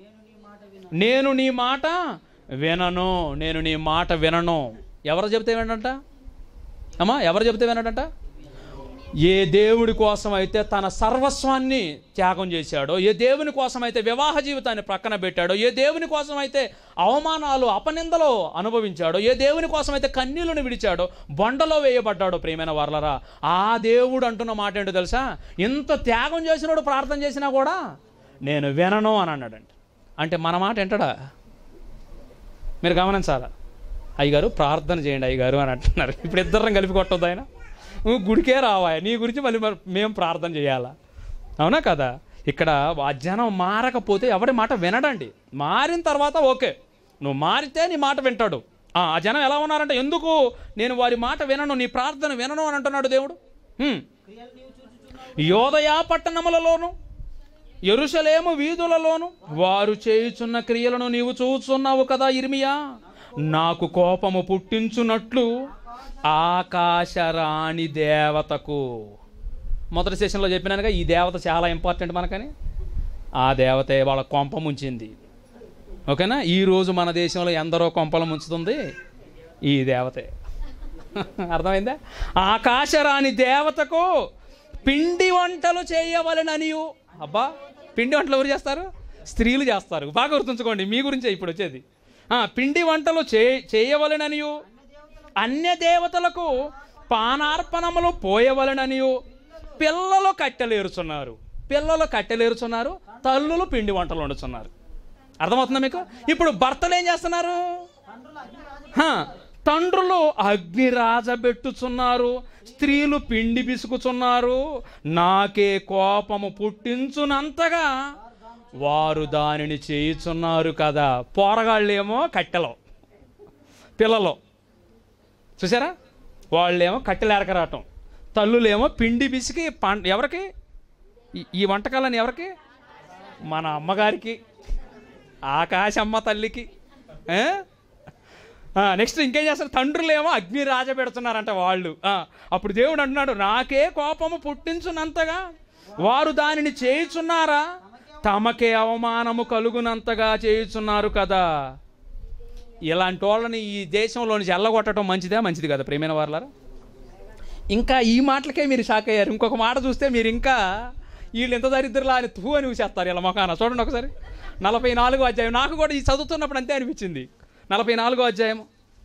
నేను నీ మాట వినను నేను నీ మాట వినను ఎవరు చెబితే వినడంట అమ్మా ఎవరు చెబితే వినడంట ఏ దేవుడి కోసం అయితే తన సర్వస్వాన్ని త్యాగం చేశాడో ఏ దేవుని కోసం అయితే వివాహ జీవితాన్ని ప్రక్కన పెట్టాడో ఏ దేవుని కోసం అయితే అవమానాలు అపనిందలు అనుభవించాడో ఏ దేవుని కోసం అయితే కన్నీళ్లను విడిచాడో బొండలో వేయబడ్డాడో ప్రియమైన వర్లరా ఆ దేవుడు అంటున్న మాట ఏంటో తెలుసా ఇంత త్యాగం చేసినోడు ప్రార్థన చేసినా కూడా నేను వినను అని అన్నాడంట అంటే మన మాట ఏంటడా మీరు గమనించాలా అయ్యగారు ప్రార్థన చేయండి అయ్యగారు అని అంటున్నారు ఇప్పుడు ఇద్దరం కలిపి కొట్టొద్దు ఆయన నువ్వు గుడికే రావా నీ గురించి మళ్ళీ మరి మేము ప్రార్థన చేయాలా అవునా కదా ఇక్కడ ఆ జనం మారకపోతే ఎవరి మాట వినడండి మారిన తర్వాత ఓకే నువ్వు మారితే నీ మాట వింటాడు ఆ ఆ జనం ఎలా ఉన్నారంటే ఎందుకు నేను వారి మాట వినను నీ ప్రార్థన వినను అని అంటున్నాడు దేవుడు హ్మ్. క్రియలు నీవు చూచుచున్నావు యోదయా పట్టణములలోను ఎరుషలేము వీధులలోను వారు చేయుచున్న క్రియలను నీవు చూచున్నావు కదా ఇర్మియా నాకు కోపము పుట్టించున్నట్లు ఆకాశరాణి దేవతకు మొదటి సెషన్లో చెప్పినానుగా ఈ దేవత చాలా ఇంపార్టెంట్ మనకని ఆ దేవతే వాళ్ళ కొంప ముంచింది ఓకేనా ఈరోజు మన దేశంలో ఎందరో కొంపలు ముంచుతుంది ఈ దేవతే అర్థమైందా ఆకాశరాణి దేవతకు పిండి వంటలు చేయవలెననియు అబ్బా పిండి వంటలు ఎవరు చేస్తారు స్త్రీలు చేస్తారు బాగా గుర్తుంచుకోండి మీ గురించే ఇప్పుడు వచ్చేది ఆ, పిండి వంటలు చే చేయవలెననియు అన్య దేవతలకు పానార్పణములు పోయవలెననియు పిల్లలు కట్టెలేరుచున్నారు పిల్లలు కట్టెలేరుచున్నారు తల్లులు పిండి వంటలు వండుతున్నారు అర్థమవుతుందా మీకు ఇప్పుడు భర్తలు ఏం చేస్తున్నారు హా, తండ్రులు అగ్ని రాజబెట్టుచున్నారు స్త్రీలు పిండి పిసుకుచున్నారు నాకే కోపము పుట్టించునంతగా వారు దానిని చేయుచున్నారు కదా పోరగాళ్ళేమో కట్టెలో పిల్లలు చూసారా వాళ్ళేమో కట్టెలు ఎరకరాటం తల్లులేమో పిండి పిసికి పం ఎవరికి ఈ- ఈ వంటకాలని ఎవరికి మన అమ్మగారికి ఆకాశమ్మ తల్లికి ఏ? ఆ, నెక్స్ట్ ఇంకేం చేస్తారు తండ్రులేమో అగ్ని రాజ పెడుతున్నారంట వాళ్ళు ఆ, అప్పుడు దేవుడు అంటున్నాడు నాకే కోపము పుట్టించునంతగా వారు దానిని చేయుచున్నారా తమకే అవమానము కలుగునంతగా చేయుచున్నారు కదా ఇలాంటి వాళ్ళని ఈ దేశంలో నుంచి ఎల్లగొట్టడం మంచిదే మంచిది కదా ప్రేమైన వాళ్ళారా ఇంకా ఈ మాటలకే మీరు షాక్ అయ్యారు ఇంకొక మాట చూస్తే మీరు ఇంకా వీళ్ళు ఎంత దరిద్రులా అని తూ అని ఊసేస్తారు ఇలా మొఖాన చూడండి ఒకసారి నలభై నాలుగో అధ్యాయం నాకు కూడా ఈ చదువుతున్నప్పుడు అంతే అనిపించింది నలభై నాలుగో అధ్యాయం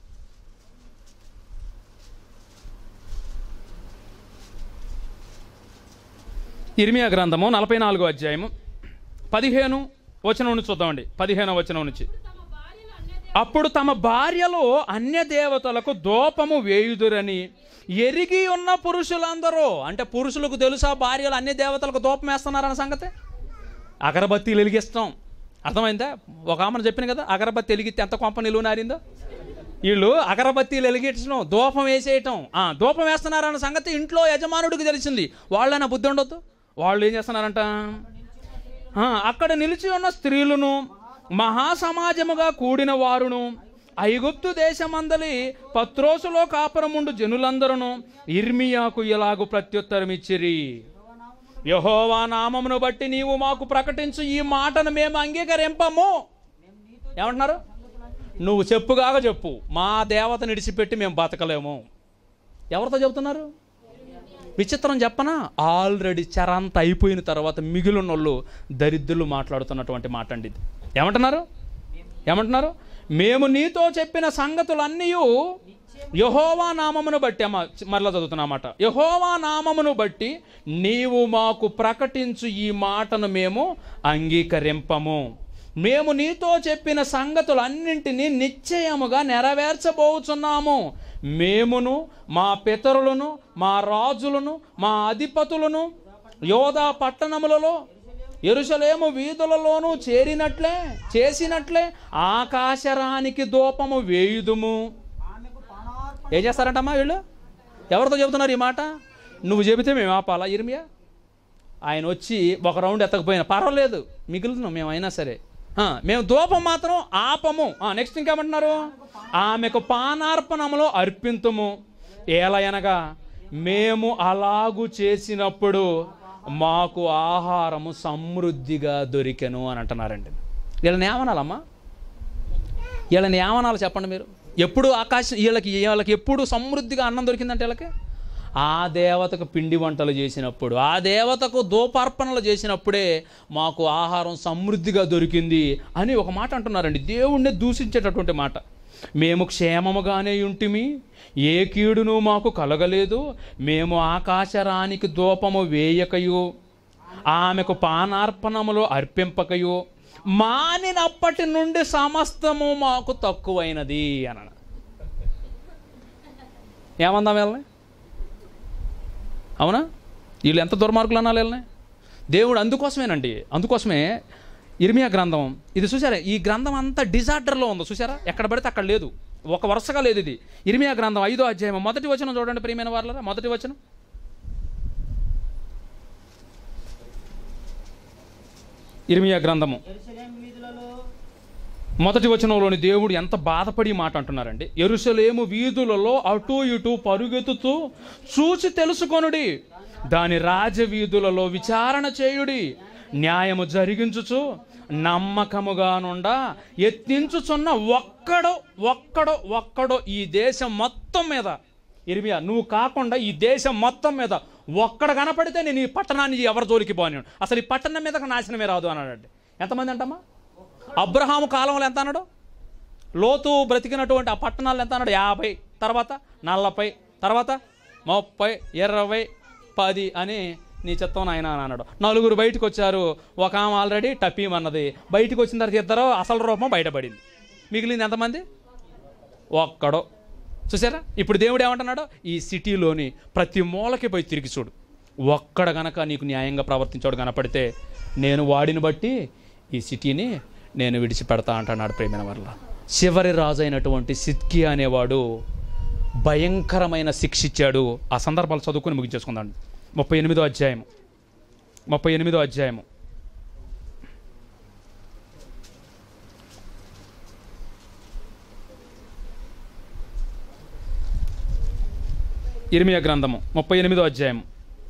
ఇర్మియా గ్రంథము నలభై నాలుగో అధ్యాయము పదిహేను వచనం నుంచి చూద్దామండి పదిహేను వచనం నుంచి తమ భార్యలు అన్య అప్పుడు తమ భార్యలు అన్య దేవతలకు దోపము వేయుదురని ఎరిగి ఉన్న పురుషులందరూ అంటే పురుషులకు తెలుసా భార్యలు అన్య దేవతలకు దోపం వేస్తున్నారన్న సంగతి అగరబత్తీలు వెలిగిస్తాం అర్థమైందా ఒక ఆమెను చెప్పిన కదా అగరబత్తి వెలిగితే ఎంత కొంప నిలువ నారిందో వీళ్ళు అగరబత్తీలు వెలిగించడం దూపం వేసేయటం ఆ, దూపం వేస్తున్నారన్న సంగతి ఇంట్లో యజమానుడికి తెలిసింది వాళ్ళైనా బుద్ధి ఉండొద్దు వాళ్ళు ఏం చేస్తున్నారంట ఆ, అక్కడ నిలిచి ఉన్న స్త్రీలను మహాసమాజముగా కూడిన వారును ఐగుప్తు దేశమందలి పత్రోసులో కాపురముండు జనులందరూ ఇర్మియాకు ఇలాగు ప్రత్యుత్తరం ఇచ్చిరి యహోవా నామమును బట్టి నీవు మాకు ప్రకటించు ఈ మాటను మేము అంగీకరింపము ఏమంటున్నారు నువ్వు చెప్పుగాక చెప్పు మా దేవతను విడిచిపెట్టి మేము బతకలేము ఎవరితో చెబుతున్నారు విచిత్రం చెప్పనా ఆల్రెడీ చరంత అయిపోయిన తర్వాత మిగిలినోళ్ళు దరిద్రులు మాట్లాడుతున్నటువంటి మాట అండి ఇది ఏమంటున్నారు ఏమంటున్నారు మేము నీతో చెప్పిన సంగతులన్నీ యహోవా నామమును బట్టి అమ్మ మరలా చదువుతున్నమాట యహోవా నామమును బట్టి నీవు మాకు ప్రకటించు ఈ మాటను మేము అంగీకరింపము మేము నీతో చెప్పిన సంగతులన్నింటినీ నిశ్చయముగా నెరవేర్చబోచున్నాము మేమును మా పితరులను మా రాజులను మా అధిపతులను యోధా పట్టణములలో ఎరుసలేము వీధులలోనూ చేరినట్లే చేసినట్లే ఆకాశరానికి దూపము వేయుదుము ఆమెకు పానార్పణ ఏం చేస్తారంటమ్మా వీళ్ళు ఎవరితో చెబుతున్నారు ఈ మాట నువ్వు చెబితే మేము ఆపాలా ఇర్మియా ఆయన వచ్చి ఒక రౌండ్ ఎత్తకపోయినా పర్వాలేదు మిగులుతున్నాం మేము అయినా సరే ఆ, మేము దూపం మాత్రం ఆపము నెక్స్ట్ ఇంకేమంటున్నారు ఆమెకు పానార్పణములో అర్పింతుము ఏలయనగా మేము అలాగు చేసినప్పుడు మాకు ఆహారము సమృద్ధిగా దొరికెను అని అంటున్నారండి వీళ్ళని ఏమనాలమ్మా వీళ్ళని ఏమనాలి చెప్పండి మీరు ఎప్పుడు ఆకాశం వీళ్ళకి వీళ్ళకి ఎప్పుడు సమృద్ధిగా అన్నం దొరికిందంటే వీళ్ళకి ఆ దేవతకు పిండి వంటలు చేసినప్పుడు ఆ దేవతకు దూపార్పణలు చేసినప్పుడే మాకు ఆహారం సమృద్ధిగా దొరికింది అని ఒక మాట అంటున్నారండి దేవుణ్ణి దూషించేటటువంటి మాట మేము క్షేమముగానే ఉంటిమి ఏ కీడును మాకు కలగలేదు మేము ఆకాశరానికి దూపము వేయకయు ఆమెకు పానార్పణములు అర్పింపకయు మానినప్పటి నుండి సమస్తము మాకు తక్కువైనది అన ఏమందాం వీళ్ళని అవునా వీళ్ళు ఎంత దుర్మార్గులు అనాలి వీళ్ళని దేవుడు అందుకోసమేనండి అందుకోసమే ఇర్మియా గ్రంథం ఇది చూసారా ఈ గ్రంథం అంతా డిజార్డర్లో ఉంది చూసారా ఎక్కడ పడితే అక్కడ లేదు ఒక వరుసగా లేదు ఇది ఇర్మియా గ్రంథం ఐదో అధ్యాయం మొదటి వచనం చూడండి ప్రియమైన వాళ్ళరా మొదటి వచనం ఇర్మియా గ్రంథము ఎరుసలేం వీధులలో మొదటి వచనంలోని దేవుడు ఎంత బాధపడి ఈ మాట అంటున్నారండి ఎరుసలేము వీధులలో అటు ఇటు పరుగెత్తుతూ చూసి తెలుసుకొనుడి దాని రాజవీధులలో విచారణ చేయుడి న్యాయము జరిగించుచు నమ్మకముగా నుండా ఎత్తించుచున్న ఒక్కడో ఒక్కడో ఒక్కడో ఈ దేశం మొత్తం మీద ఇరిమియా నువ్వు కాకుండా ఈ దేశం మొత్తం మీద ఒక్కడ కనపడితే నేను ఈ పట్టణాన్ని ఎవరి జోలికి పోను అసలు ఈ పట్టణం మీద నాశనమే రాదు అన్నాడు ఎంతమంది అంటమ్మా అబ్రహాము కాలంలో ఎంత అన్నాడు లోతు బ్రతికినటువంటి ఆ పట్టణాలు ఎంత అన్నాడు యాభై తర్వాత నలభై తర్వాత ముప్పై ఇరవై పది అని నీ చిత్తం నాయన అని అన్నాడు నలుగురు బయటకు వచ్చారు ఒక ఆమె ఆల్రెడీ టపీమన్నది బయటకు వచ్చిన తర్వాత ఇద్దరు అసలు రూపం బయటపడింది మిగిలింది ఎంతమంది ఒక్కడో చూసారా ఇప్పుడు దేవుడు ఏమంటున్నాడు ఈ సిటీలోని ప్రతి మూలకి పోయి తిరిగి చూడు ఒక్కడ గనక నీకు న్యాయంగా ప్రవర్తించాడు కనపడితే నేను వాడిని బట్టి ఈ సిటీని నేను విడిచిపెడతా అంటున్నాడు ప్రేమైన వల్ల చివరి రాజు అయినటువంటి సిద్కి అనేవాడు భయంకరమైన శిక్ష ఇచ్చాడు ఆ సందర్భాలు చదువుకొని ముగించేసుకుందాం ముప్పై ఎనిమిదో అధ్యాయము ముప్పై ఎనిమిదో అధ్యాయము ఇర్మియా గ్రంథము ముప్పై ఎనిమిదో అధ్యాయము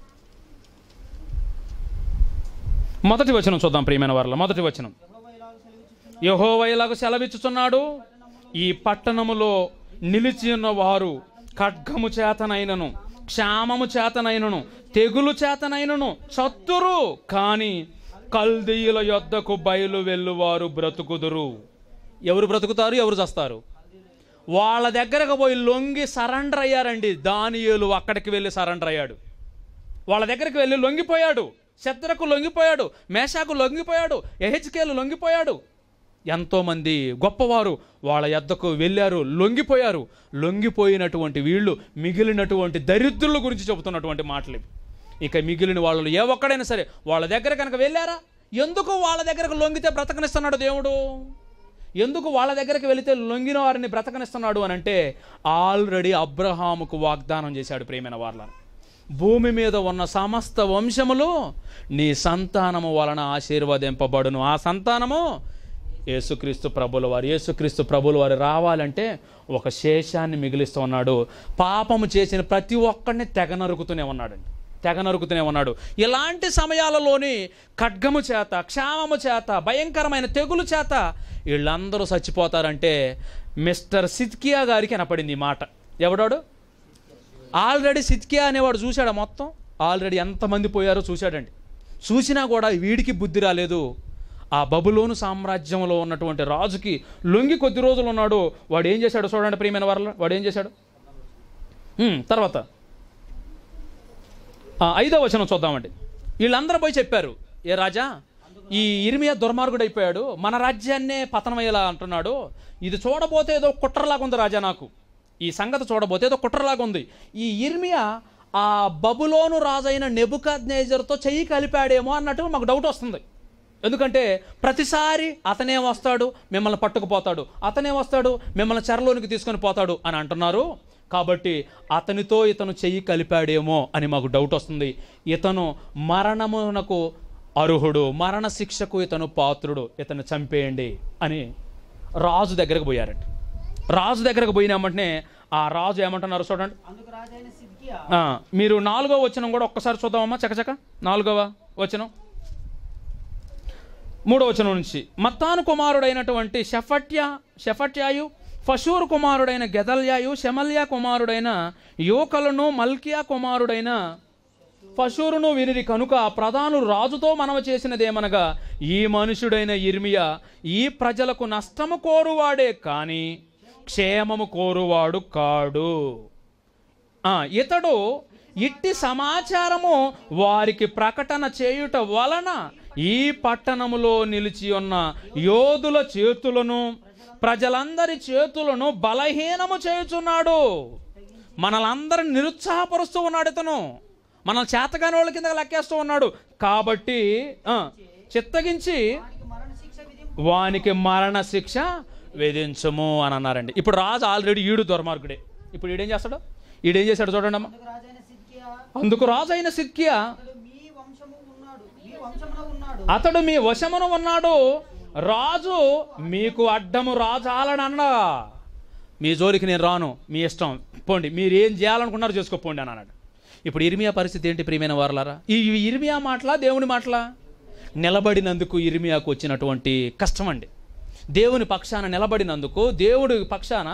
మొదటి వచనం చూద్దాం ప్రియమైన వారిలో మొదటి వచనం యెహోవా ఇలాగ యహోవైలాగు సెలవిచ్చుచున్నాడు. సెలవిచ్చుచున్నాడు ఈ పట్టణములో నిలిచి ఉన్న వారు ఖడ్గము చేతనైనను క్షామము చేతనైనను తెగులు చేతనైనను చత్తురు కాని కల్దీయుల యొద్దకు బయలు వెళ్ళువారు బ్రతుకుదురు ఎవరు బ్రతుకుతారు ఎవరు చస్తారు వాళ్ళ దగ్గరకు పోయి లొంగి సరెండర్ అయ్యారండి దానియేలు అక్కడికి వెళ్ళి సరెండర్ అయ్యాడు వాళ్ళ దగ్గరికి వెళ్ళి లొంగిపోయాడు శత్రకు లొంగిపోయాడు మేషాకు లొంగిపోయాడు ఎహెచ్కేలు లొంగిపోయాడు ఎంతోమంది గొప్పవారు వాళ్ళ యొద్దకు వెళ్ళారు లొంగిపోయారు లొంగిపోయినటువంటి వీళ్ళు మిగిలినటువంటి దరిద్రుల గురించి చెబుతున్నటువంటి మాటలు ఇవి. ఇక మిగిలిన వాళ్ళు ఏ ఒక్కడైనా సరే వాళ్ళ దగ్గర కనుక వెళ్ళారా ఎందుకు వాళ్ళ దగ్గరకు లొంగితే బ్రతకనిస్తున్నాడు దేవుడు ఎందుకు వాళ్ళ దగ్గరికి వెళితే లొంగిన వారిని బ్రతకనిస్తున్నాడు అని అంటే ఆల్రెడీ అబ్రహాముకు వాగ్దానం చేశాడు ప్రేమైన వాళ్ళని భూమి మీద ఉన్న సమస్త వంశములు నీ సంతానము వలన ఆశీర్వదింపబడును ఆ సంతానము యేసుక్రీస్తు ప్రభుల వారు యేసుక్రీస్తు ప్రభుల వారు రావాలంటే ఒక శేషాన్ని మిగిలిస్తూ ఉన్నాడు పాపము చేసిన ప్రతి ఒక్కడిని తెగ నరుకుతూనే ఉన్నాడండి తెగ నరుకుతూనే ఉన్నాడు ఇలాంటి సమయాలలోని ఖడ్గము చేత క్షామము చేత భయంకరమైన తెగులు చేత వీళ్ళందరూ చచ్చిపోతారంటే మిస్టర్ సిద్కియా గారికి కనపడింది ఈ మాట ఎవడాడు ఆల్రెడీ సిద్కియా అనేవాడు చూశాడు మొత్తం ఆల్రెడీ ఎంతమంది పోయారో చూశాడండి చూసినా కూడా వీడికి బుద్ధి రాలేదు ఆ బబులోను సామ్రాజ్యంలో ఉన్నటువంటి రాజుకి లొంగి కొద్ది రోజులు ఉన్నాడు వాడు ఏం చేశాడు చూడండి ప్రియమైన వారిలో వాడు ఏం చేశాడు ఉమ్, తర్వాత ఆ, ఐదో వచనం చూద్దామండి వీళ్ళందరూ పోయి చెప్పారు ఏ రాజా ఈ ఇర్మియా దుర్మార్గుడు అయిపోయాడు మన రాజ్యాన్నే పతనమయ్యేలా అంటున్నాడు ఇది చూడబోతే ఏదో కుట్రలాగా ఉంది రాజా నాకు ఈ సంగతి చూడబోతే ఏదో కుట్రలాగా ఉంది ఈ ఇర్మియా ఆ బబులోను రాజైన నెబుకద్ నేజర్తో చెయ్యి కలిపాడేమో అన్నట్టు మాకు డౌట్ వస్తుంది ఎందుకంటే ప్రతిసారి అతనే వస్తాడు మిమ్మల్ని పట్టుకుపోతాడు అతనే వస్తాడు మిమ్మల్ని చెరలోనికి తీసుకొని పోతాడు అని అంటున్నారు కాబట్టి అతనితో ఇతను చెయ్యి కలిపాడేమో అని మాకు డౌట్ వస్తుంది ఇతను మరణమునకు అర్హుడు మరణ శిక్షకు ఇతను పాత్రుడు ఇతను చంపేయండి అని రాజు దగ్గరకు పోయారండి రాజు దగ్గరకు పోయినామంటే ఆ రాజు ఏమంటున్నారు చూడండి అందుకు రాజైన సిద్కియా ఆ, మీరు నాలుగో వచనం కూడా ఒక్కసారి చూద్దామమ్మా చకచక నాలుగవ వచనం మూడో వచనం నుంచి మత్తాను కుమారుడైనటువంటి షఫట్య షఫట్యాయు ఫషూర్ కుమారుడైన గెదల్యాయు షమల్యా కుమారుడైన యోకలను మల్కియా కుమారుడైన ఫషూరును వినిరి కనుక ప్రధానులు రాజుతో మనవ చేసినదేమనగా ఈ మనుషుడైన ఇర్మియా ఈ ప్రజలకు నష్టము కోరువాడే కానీ క్షేమము కోరువాడు కాడు ఆ, ఇతడు ఇట్టి సమాచారము వారికి ప్రకటన చేయుట వలన ఈ పట్టణములో నిలిచి ఉన్న యోధుల చేతులను ప్రజలందరి చేతులను బలహీనము చేయుచున్నాడు మనలందరిని నిరుత్సాహపరుస్తూ ఉన్నాడు ఇతను మన చేతగాని వాళ్ళ కింద లెక్కేస్తూ ఉన్నాడు కాబట్టి ఆ, చిత్తగించి వానికి మరణశిక్ష విధింపు వానికి మరణ శిక్ష విధించము అని అన్నారండి ఇప్పుడు రాజు ఆల్రెడీ ఈడు దుర్మార్గుడే ఇప్పుడు ఈడేం చేస్తాడు ఈడేం చేశాడు చూడండి అమ్మ అందుకు రాజైన సిద్కియా అందుకు రాజు అయిన సిక్కియా అతడు మీ వంశము ఉన్నాడు మీ వంశమున ఉన్నాడు అతడు మీ వశమున ఉన్నాడు రాజు మీకు అడ్డము రాజాలని అన్నా మీ జోలికి నేను రాను మీ ఇష్టం పోండి మీరు ఏం చేయాలనుకున్నారో చేసుకోపోండి అని అన్నాడు ఇప్పుడు ఇర్మియా పరిస్థితి ఏంటి ప్రియమైన వారలారా ఈ ఇర్మియా మాటలా దేవుని మాటలా నిలబడినందుకు ఇర్మియాకు వచ్చినటువంటి కష్టం అండి దేవుని పక్షాన నిలబడినందుకు దేవుడి పక్షాన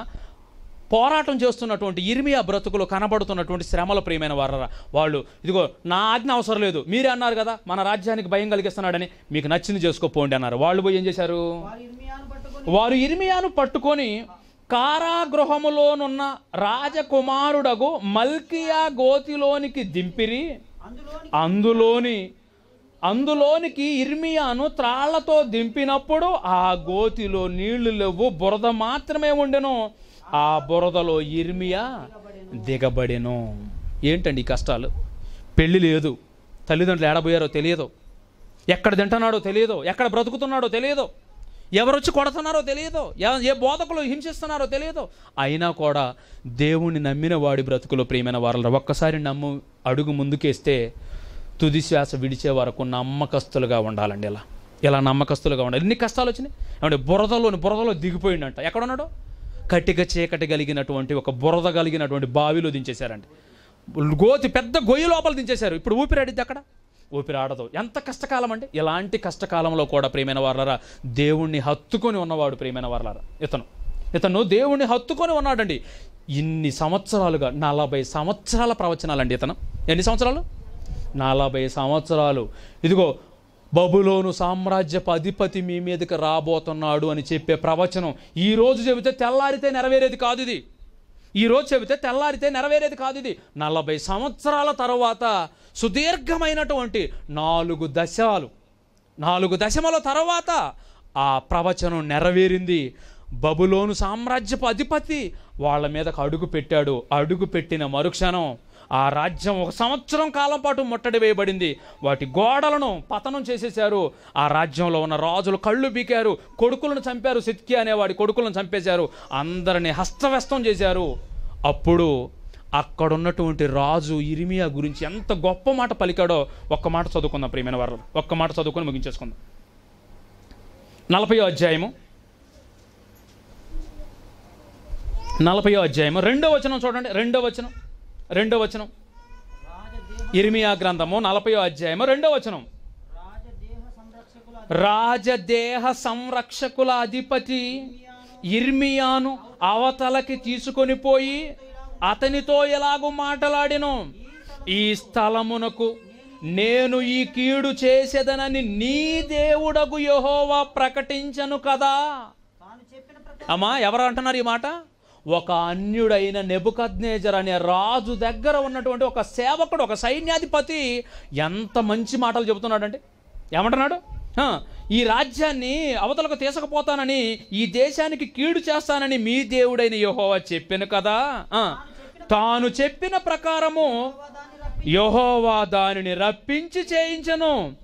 పోరాటం చేస్తున్నటువంటి ఇర్మియా బ్రతుకులు కనబడుతున్నటువంటి శ్రమల ప్రియమైన వారరా వాళ్ళు ఇదిగో నా ఆజ్ఞ అవసరం లేదు మీరే అన్నారు కదా మన రాజ్యానికి భయం కలిగిస్తున్నాడని మీకు నచ్చింది చేసుకోపోండి అన్నారు వాళ్ళు పోయి ఏం చేశారు వారు ఇర్మియాను పట్టుకొని వారు ఇర్మియాను పట్టుకొని కారాగృహములోనున్న రాజకుమారుడగు మల్కియా గోతిలోనికి దింపిరి అందులోని అందులోని అందులోనికి ఇర్మియాను త్రాళ్లతో దింపినప్పుడు ఆ గోతిలో నీళ్లు లేవు బురద మాత్రమే ఉండెను ఆ బురదలో ఇర్మియా దిగబడెను ఏంటండి ఈ కష్టాలు పెళ్లి లేదు తల్లిదండ్రులు ఏడబోయారో తెలియదు ఎక్కడ తింటున్నాడో తెలియదు ఎక్కడ బ్రతుకుతున్నాడో తెలియదు ఎవరొచ్చి కొడుతున్నారో తెలియదు ఎ- ఏ బోధకులు హింసిస్తున్నారో తెలియదు అయినా కూడా దేవుణ్ణి నమ్మిన వాడి బ్రతుకులో ప్రియమైన వారు ఒక్కసారి నమ్ము అడుగు ముందుకేస్తే తుది శ్వాస విడిచే వరకు నమ్మకస్తులుగా ఉండాలండి ఇలా ఇలా నమ్మకస్తులుగా ఉండాలి ఎన్ని కష్టాలు వచ్చినాయి అంటే బురదలోని బురదలో దిగిపోయిండంట ఎక్కడ ఉన్నాడు కట్టిక చీకటి కలిగినటువంటి ఒక బురద కలిగినటువంటి బావిలో దించేశారండి గోతి పెద్ద గొయ్యి లోపల దించేశారు ఇప్పుడు ఊపిరాడిద్ది అక్కడ ఊపిరి ఆడదు ఎంత కష్టకాలం అండి ఇలాంటి కష్టకాలంలో కూడా ప్రియమైన వారలారా దేవుణ్ణి హత్తుకొని ఉన్నవాడు ప్రియమైన వారలారా ఇతను ఇతను దేవుణ్ణి హత్తుకొని ఉన్నాడండి ఇన్ని సంవత్సరాలుగా నలభై సంవత్సరాల ప్రవచనాలండి ఇతను ఎన్ని సంవత్సరాలు నలభై సంవత్సరాలు ఇదిగో బబులోను సామ్రాజ్యపు అధిపతి మీ మీదకి రాబోతున్నాడు అని చెప్పే ప్రవచనం ఈ రోజు చెబితే తెల్లారితే నెరవేరేది కాదు ఇది ఈ రోజు చెబితే తెల్లారితే నెరవేరేది కాదు ఇది నలభై సంవత్సరాల తర్వాత సుదీర్ఘమైనటువంటి నాలుగు దశాలు నాలుగు దశమల తర్వాత ఆ ప్రవచనం నెరవేరింది బబులోను సామ్రాజ్యపు అధిపతి వాళ్ళ మీదకు అడుగు పెట్టాడు అడుగు పెట్టిన మరుక్షణం ఆ రాజ్యం ఒక సంవత్సరం కాలం పాటు ముట్టడి వేయబడింది వాటి గోడలను పతనం చేసేశారు ఆ రాజ్యంలో ఉన్న రాజులు కళ్ళు బీకారు కొడుకులను చంపారు సిత్కి అనేవాడి కొడుకులను చంపేశారు అందరిని హస్తవ్యస్తం చేశారు అప్పుడు అక్కడున్నటువంటి రాజు ఇరిమియా గురించి ఎంత గొప్ప మాట పలికాడో ఒక్క మాట చదువుకుందాం ప్రియమైన వారు ఒక్క మాట చదువుకొని ముగించేసుకుందాం నలభయో అధ్యాయము నలభయో అధ్యాయము రెండో వచనం చూడండి రెండో వచనం రెండో వచనం రాజదేహ ఇర్మియా గ్రంథము నలభయో అధ్యాయము రెండో వచనం రాజదేహ సంరక్షకుల రాజదేహ సంరక్షకుల అధిపతి ఇర్మియాను అవతలకి తీసుకొని పోయి అతనితో ఎలాగూ మాట్లాడిను ఈ స్థలమునకు నేను ఈ కీడు చేసేదనని నీ దేవుడగు యెహోవా ప్రకటించను కదా తాను చెప్పిన ప్రకారం అమ్మా ఎవరు అంటున్నారు ఈ మాట ఒక అన్యుడైన నెబుకద్నేజర్ అనే రాజు దగ్గర ఉన్నటువంటి ఒక సేవకుడు ఒక సైన్యాధిపతి ఎంత మంచి మాటలు చెబుతున్నాడంటే ఏమంటున్నాడు "హ, ఈ రాజ్యాన్ని అవతలకు తీసుకుపోతానని ఈ దేశానికి కీడు చేస్తానని మీ దేవుడైన యెహోవా చెప్పాను కదా ఆ, తాను చెప్పిన ప్రకారము దాన్ని రప్పి యహోవా దానిని రప్పించి చేయించను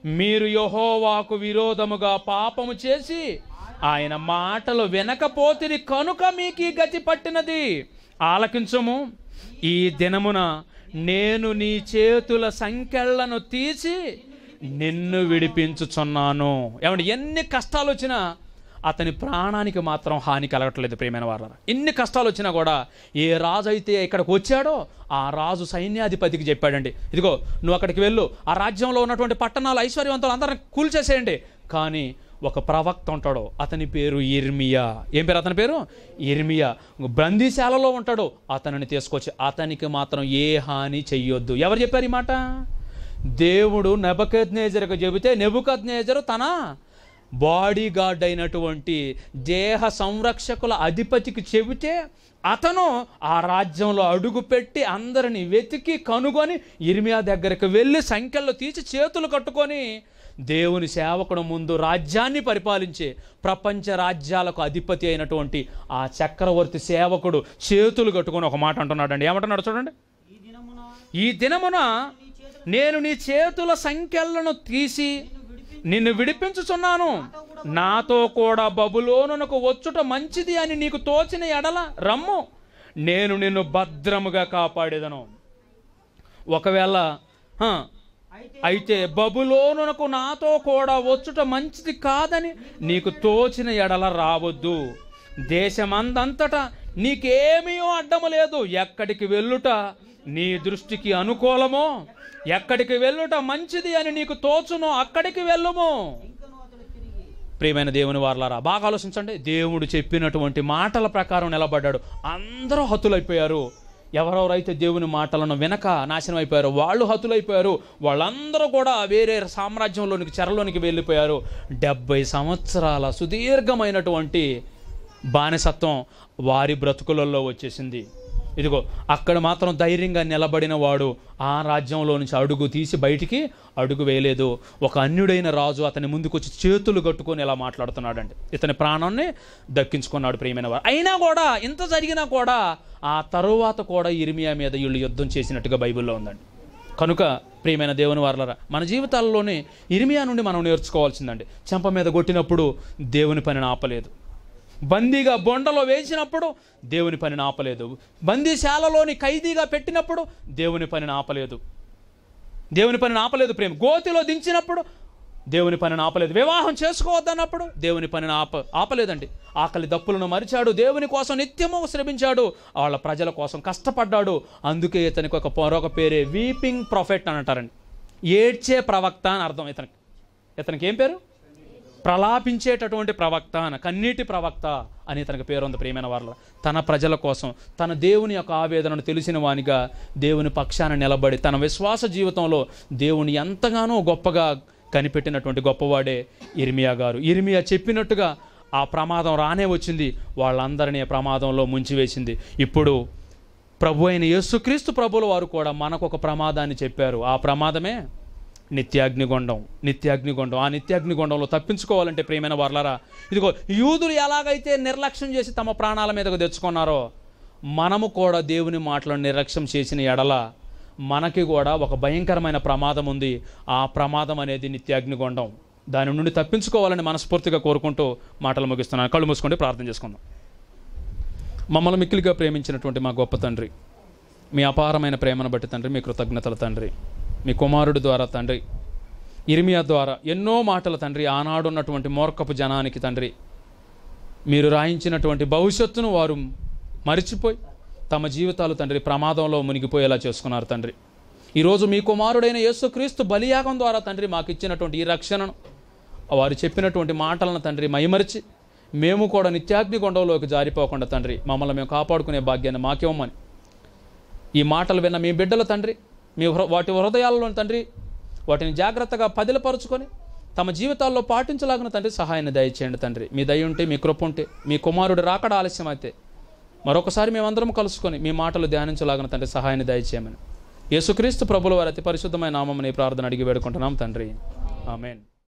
మీరు యహోవాకు విరోధముగా పాపము చేసి ఆయన మాటలు వినకపోతిరి కనుక మీకు ఈ గతి పట్టినది ఆలకించము ఈ దినమున నేను నీ చేతుల సంకెళ్లను తీసి నిన్ను విడిపించుచున్నాను ఏమంటే ఎన్ని కష్టాలు వచ్చినా అతని ప్రాణానికి మాత్రం హాని కలగట్లేదు ప్రియమైన వాళ్ళ ఎన్ని కష్టాలు వచ్చినా కూడా ఏ రాజు అయితే ఇక్కడికి వచ్చాడో ఆ రాజు సైన్యాధిపతికి చెప్పాడండి ఇదిగో నువ్వు అక్కడికి వెళ్ళు ఆ రాజ్యంలో ఉన్నటువంటి పట్టణాలు ఐశ్వర్యవంతులు అందరిని కూల్చేసేయండి కానీ ఒక ప్రవక్త ఉంటాడు అతని పేరు ఇర్మియా ఏం పేరు అతని పేరు ఇర్మియా బందీశాలలో ఉంటాడు అతనిని తీసుకొచ్చి అతనికి మాత్రం ఏ హాని చెయ్యొద్దు ఎవరు చెప్పారు ఈ మాట దేవుడు నెబకద్నేజర్కు చెబితే నెబుకద్నేజరు తన బాడీ గార్డ్ అయినటువంటి దేహ సంరక్షకుల అధిపతికి చెబితే అతను ఆ రాజ్యంలో అడుగుపెట్టి అందరిని వెతికి కనుగొని ఇర్మియా దగ్గరికి వెళ్ళి సంఖ్యల్లో తీసి చేతులు కట్టుకొని దేవుని సేవకుడు ముందు రాజ్యాన్ని పరిపాలించే ప్రపంచ రాజ్యాలకు అధిపతి అయినటువంటి ఆ చక్రవర్తి సేవకుడు చేతులు కట్టుకొని ఒక మాట అంటున్నాడండి ఏమంటున్నాడు చూడండి ఈ దినమున ఈ దినమున నీ చేతుల నేను నీ చేతుల సంఖ్యలను తీసి నిన్ను విడిపించుచున్నాను నాతో కూడా బబులోనునకు వచ్చుట మంచిది అని నీకు తోచిన ఎడల రమ్ము నేను నిన్ను భద్రముగా కాపాడేదను ఒకవేళ హ, అయితే అయితే బబులోనునకు నాతో కూడా వచ్చుట మంచిది కాదని నీకు తోచిన ఎడల రావద్దు దేశమందంతటా నీకేమీ అడ్డము లేదు ఎక్కడికి వెళ్ళుట నీ దృష్టికి అనుకూలమో ఎక్కడికి వెళ్ళుట మంచిది అని నీకు తోచునో అక్కడికి వెళ్ళుము ఇంకను అతడు తిరిగి ప్రియమైన దేవుని వారలారా బాగా ఆలోచించండి దేవుడు చెప్పినటువంటి మాటల ప్రకారం నిలబడ్డాడు అందరూ హతులైపోయారు ఎవరెవరైతే దేవుని మాటలను వినక నాశనం అయిపోయారు వాళ్ళు హతులైపోయారు వాళ్ళందరూ కూడా వేరే సామ్రాజ్యంలోనికి చెరలోనికి వెళ్ళిపోయారు డెబ్బై సంవత్సరాల సుదీర్ఘమైనటువంటి బానిసత్వం వారి బ్రతుకులలో వచ్చేసింది ఇదిగో అక్కడ మాత్రం ధైర్యంగా నిలబడిన వాడు ఆ రాజ్యంలో నుంచి అడుగు తీసి బయటికి అడుగు వేయలేదు ఒక అన్యుడైన రాజు అతని ముందుకొచ్చి చేతులు కట్టుకొని ఇలా మాట్లాడుతున్నాడండి ఇతని ప్రాణాన్ని దక్కించుకున్నాడు ప్రియమైన వారు అయినా కూడా ఇంత జరిగినా కూడా ఆ తరువాత కూడా ఇరిమియా మీద వీళ్ళు యుద్ధం చేసినట్టుగా బైబిల్లో ఉందండి కనుక ప్రియమైన దేవుని వారలరా మన జీవితాల్లోనే ఇరిమియా నుండి మనం నేర్చుకోవాల్సిందండి చెంప మీద కొట్టినప్పుడు దేవుని పనిని ఆపలేదు బందీగా బొండలో వేసినప్పుడు దేవుని పనిని ఆపలేదు బందీశాలలోని ఖైదీగా పెట్టినప్పుడు దేవుని పనిని ఆపలేదు దేవుని పనిని ఆపలేదు ప్రేమ గోతిలో దించినప్పుడు దేవుని పనిని ఆపలేదు వివాహం చేసుకోవద్దన్నప్పుడు దేవుని పనిని ఆప ఆపలేదండి ఆకలి దప్పులను మరిచాడు దేవుని కోసం నిత్యము శ్రమించాడు వాళ్ళ ప్రజల కోసం కష్టపడ్డాడు అందుకే ఇతనికి ఒక మరొక పేరే వీపింగ్ ప్రొఫెట్ అని అంటారండి ఏడ్చే ప్రవక్త అని అర్థం ఇతనికి ఇతనికి ఏం పేరు ప్రలాపించేటటువంటి ప్రవక్త అని కన్నీటి ప్రవక్త అని తనకు పేరు ఉంది ప్రియమైన వారిలో తన ప్రజల కోసం తన దేవుని యొక్క ఆవేదనను తెలిసిన వానిగా దేవుని పక్షాన నిలబడి తన విశ్వాస జీవితంలో దేవుని ఎంతగానో గొప్పగా కనిపెట్టినటువంటి గొప్పవాడే ఇర్మియా గారు ఇర్మియా చెప్పినట్టుగా ఆ ప్రమాదం రానే వచ్చింది వాళ్ళందరినీ ఆ ప్రమాదంలో ముంచివేసింది ఇప్పుడు ప్రభు అయిన యేసుక్రీస్తు ప్రభుల వారు కూడా మనకు ఒక ప్రమాదాన్ని చెప్పారు ఆ ప్రమాదమే నిత్యాగ్నిగొండం నిత్యాగ్నిగొండం ఆ నిత్యాగ్నిగొండంలో తప్పించుకోవాలంటే ప్రియమైన వర్లరా ఇదిగో యూదులు ఎలాగైతే నిర్లక్ష్యం చేసి తమ ప్రాణాల మీదకు తెచ్చుకున్నారో మనము కూడా దేవుని మాటలను నిర్లక్ష్యం చేసిన ఎడల మనకి కూడా ఒక భయంకరమైన ప్రమాదం ఉంది ఆ ప్రమాదం అనేది నిత్యాగ్నిగొండం దాని నుండి తప్పించుకోవాలని మనస్ఫూర్తిగా కోరుకుంటూ మాటలు ముగిస్తున్నాను కళ్ళు మూసుకుంటే ప్రార్థన చేసుకుందాం మమ్మల్ని మిక్కిలిగా ప్రేమించినటువంటి మా గొప్ప తండ్రి మీ అపారమైన ప్రేమను బట్టి తండ్రి మీ కృతజ్ఞతల తండ్రి మీ కుమారుడి ద్వారా తండ్రి ఇర్మియా ద్వారా ఎన్నో మాటల తండ్రి ఆనాడు ఉన్నటువంటి మూర్ఖపు జనానికి తండ్రి మీరు రాయించినటువంటి భవిష్యత్తును వారు మరిచిపోయి తమ జీవితాలు తండ్రి ప్రమాదంలో మునిగిపోయేలా చేసుకున్నారు తండ్రి ఈరోజు మీ కుమారుడైన యేసుక్రీస్తు బలియాగం ద్వారా తండ్రి మాకు ఇచ్చినటువంటి ఈ రక్షణను వారు చెప్పినటువంటి మాటలను తండ్రి మైమరిచి మేము కూడా నిత్యాగ్ని కొండలోకి జారిపోకుండా తండ్రి మమ్మల్ని మేము కాపాడుకునే భాగ్యాన్ని మాకివ్వమని ఈ మాటలు విన్న మీ బిడ్డల తండ్రి మీ హృ- వాటి హృదయాలలో తండ్రి వాటిని జాగ్రత్తగా పదిలపరుచుకొని తమ జీవితాల్లో పాటించలాగిన తండ్రి సహాయాన్ని దయచేయండి తండ్రి మీ దయ ఉంటే మీ కృప ఉంటే మీ కుమారుడు రాకడ ఆలస్యం అయితే మరొకసారి మేమందరం కలుసుకొని మీ మాటలు ధ్యానించలాగిన తండ్రి సహాయాన్ని దయచేయమని యేసుక్రీస్తు ప్రభుల వారి అతి పరిశుద్ధమైన నామని ప్రార్థన అడిగి వేడుకుంటున్నాం తండ్రి ఆమెన్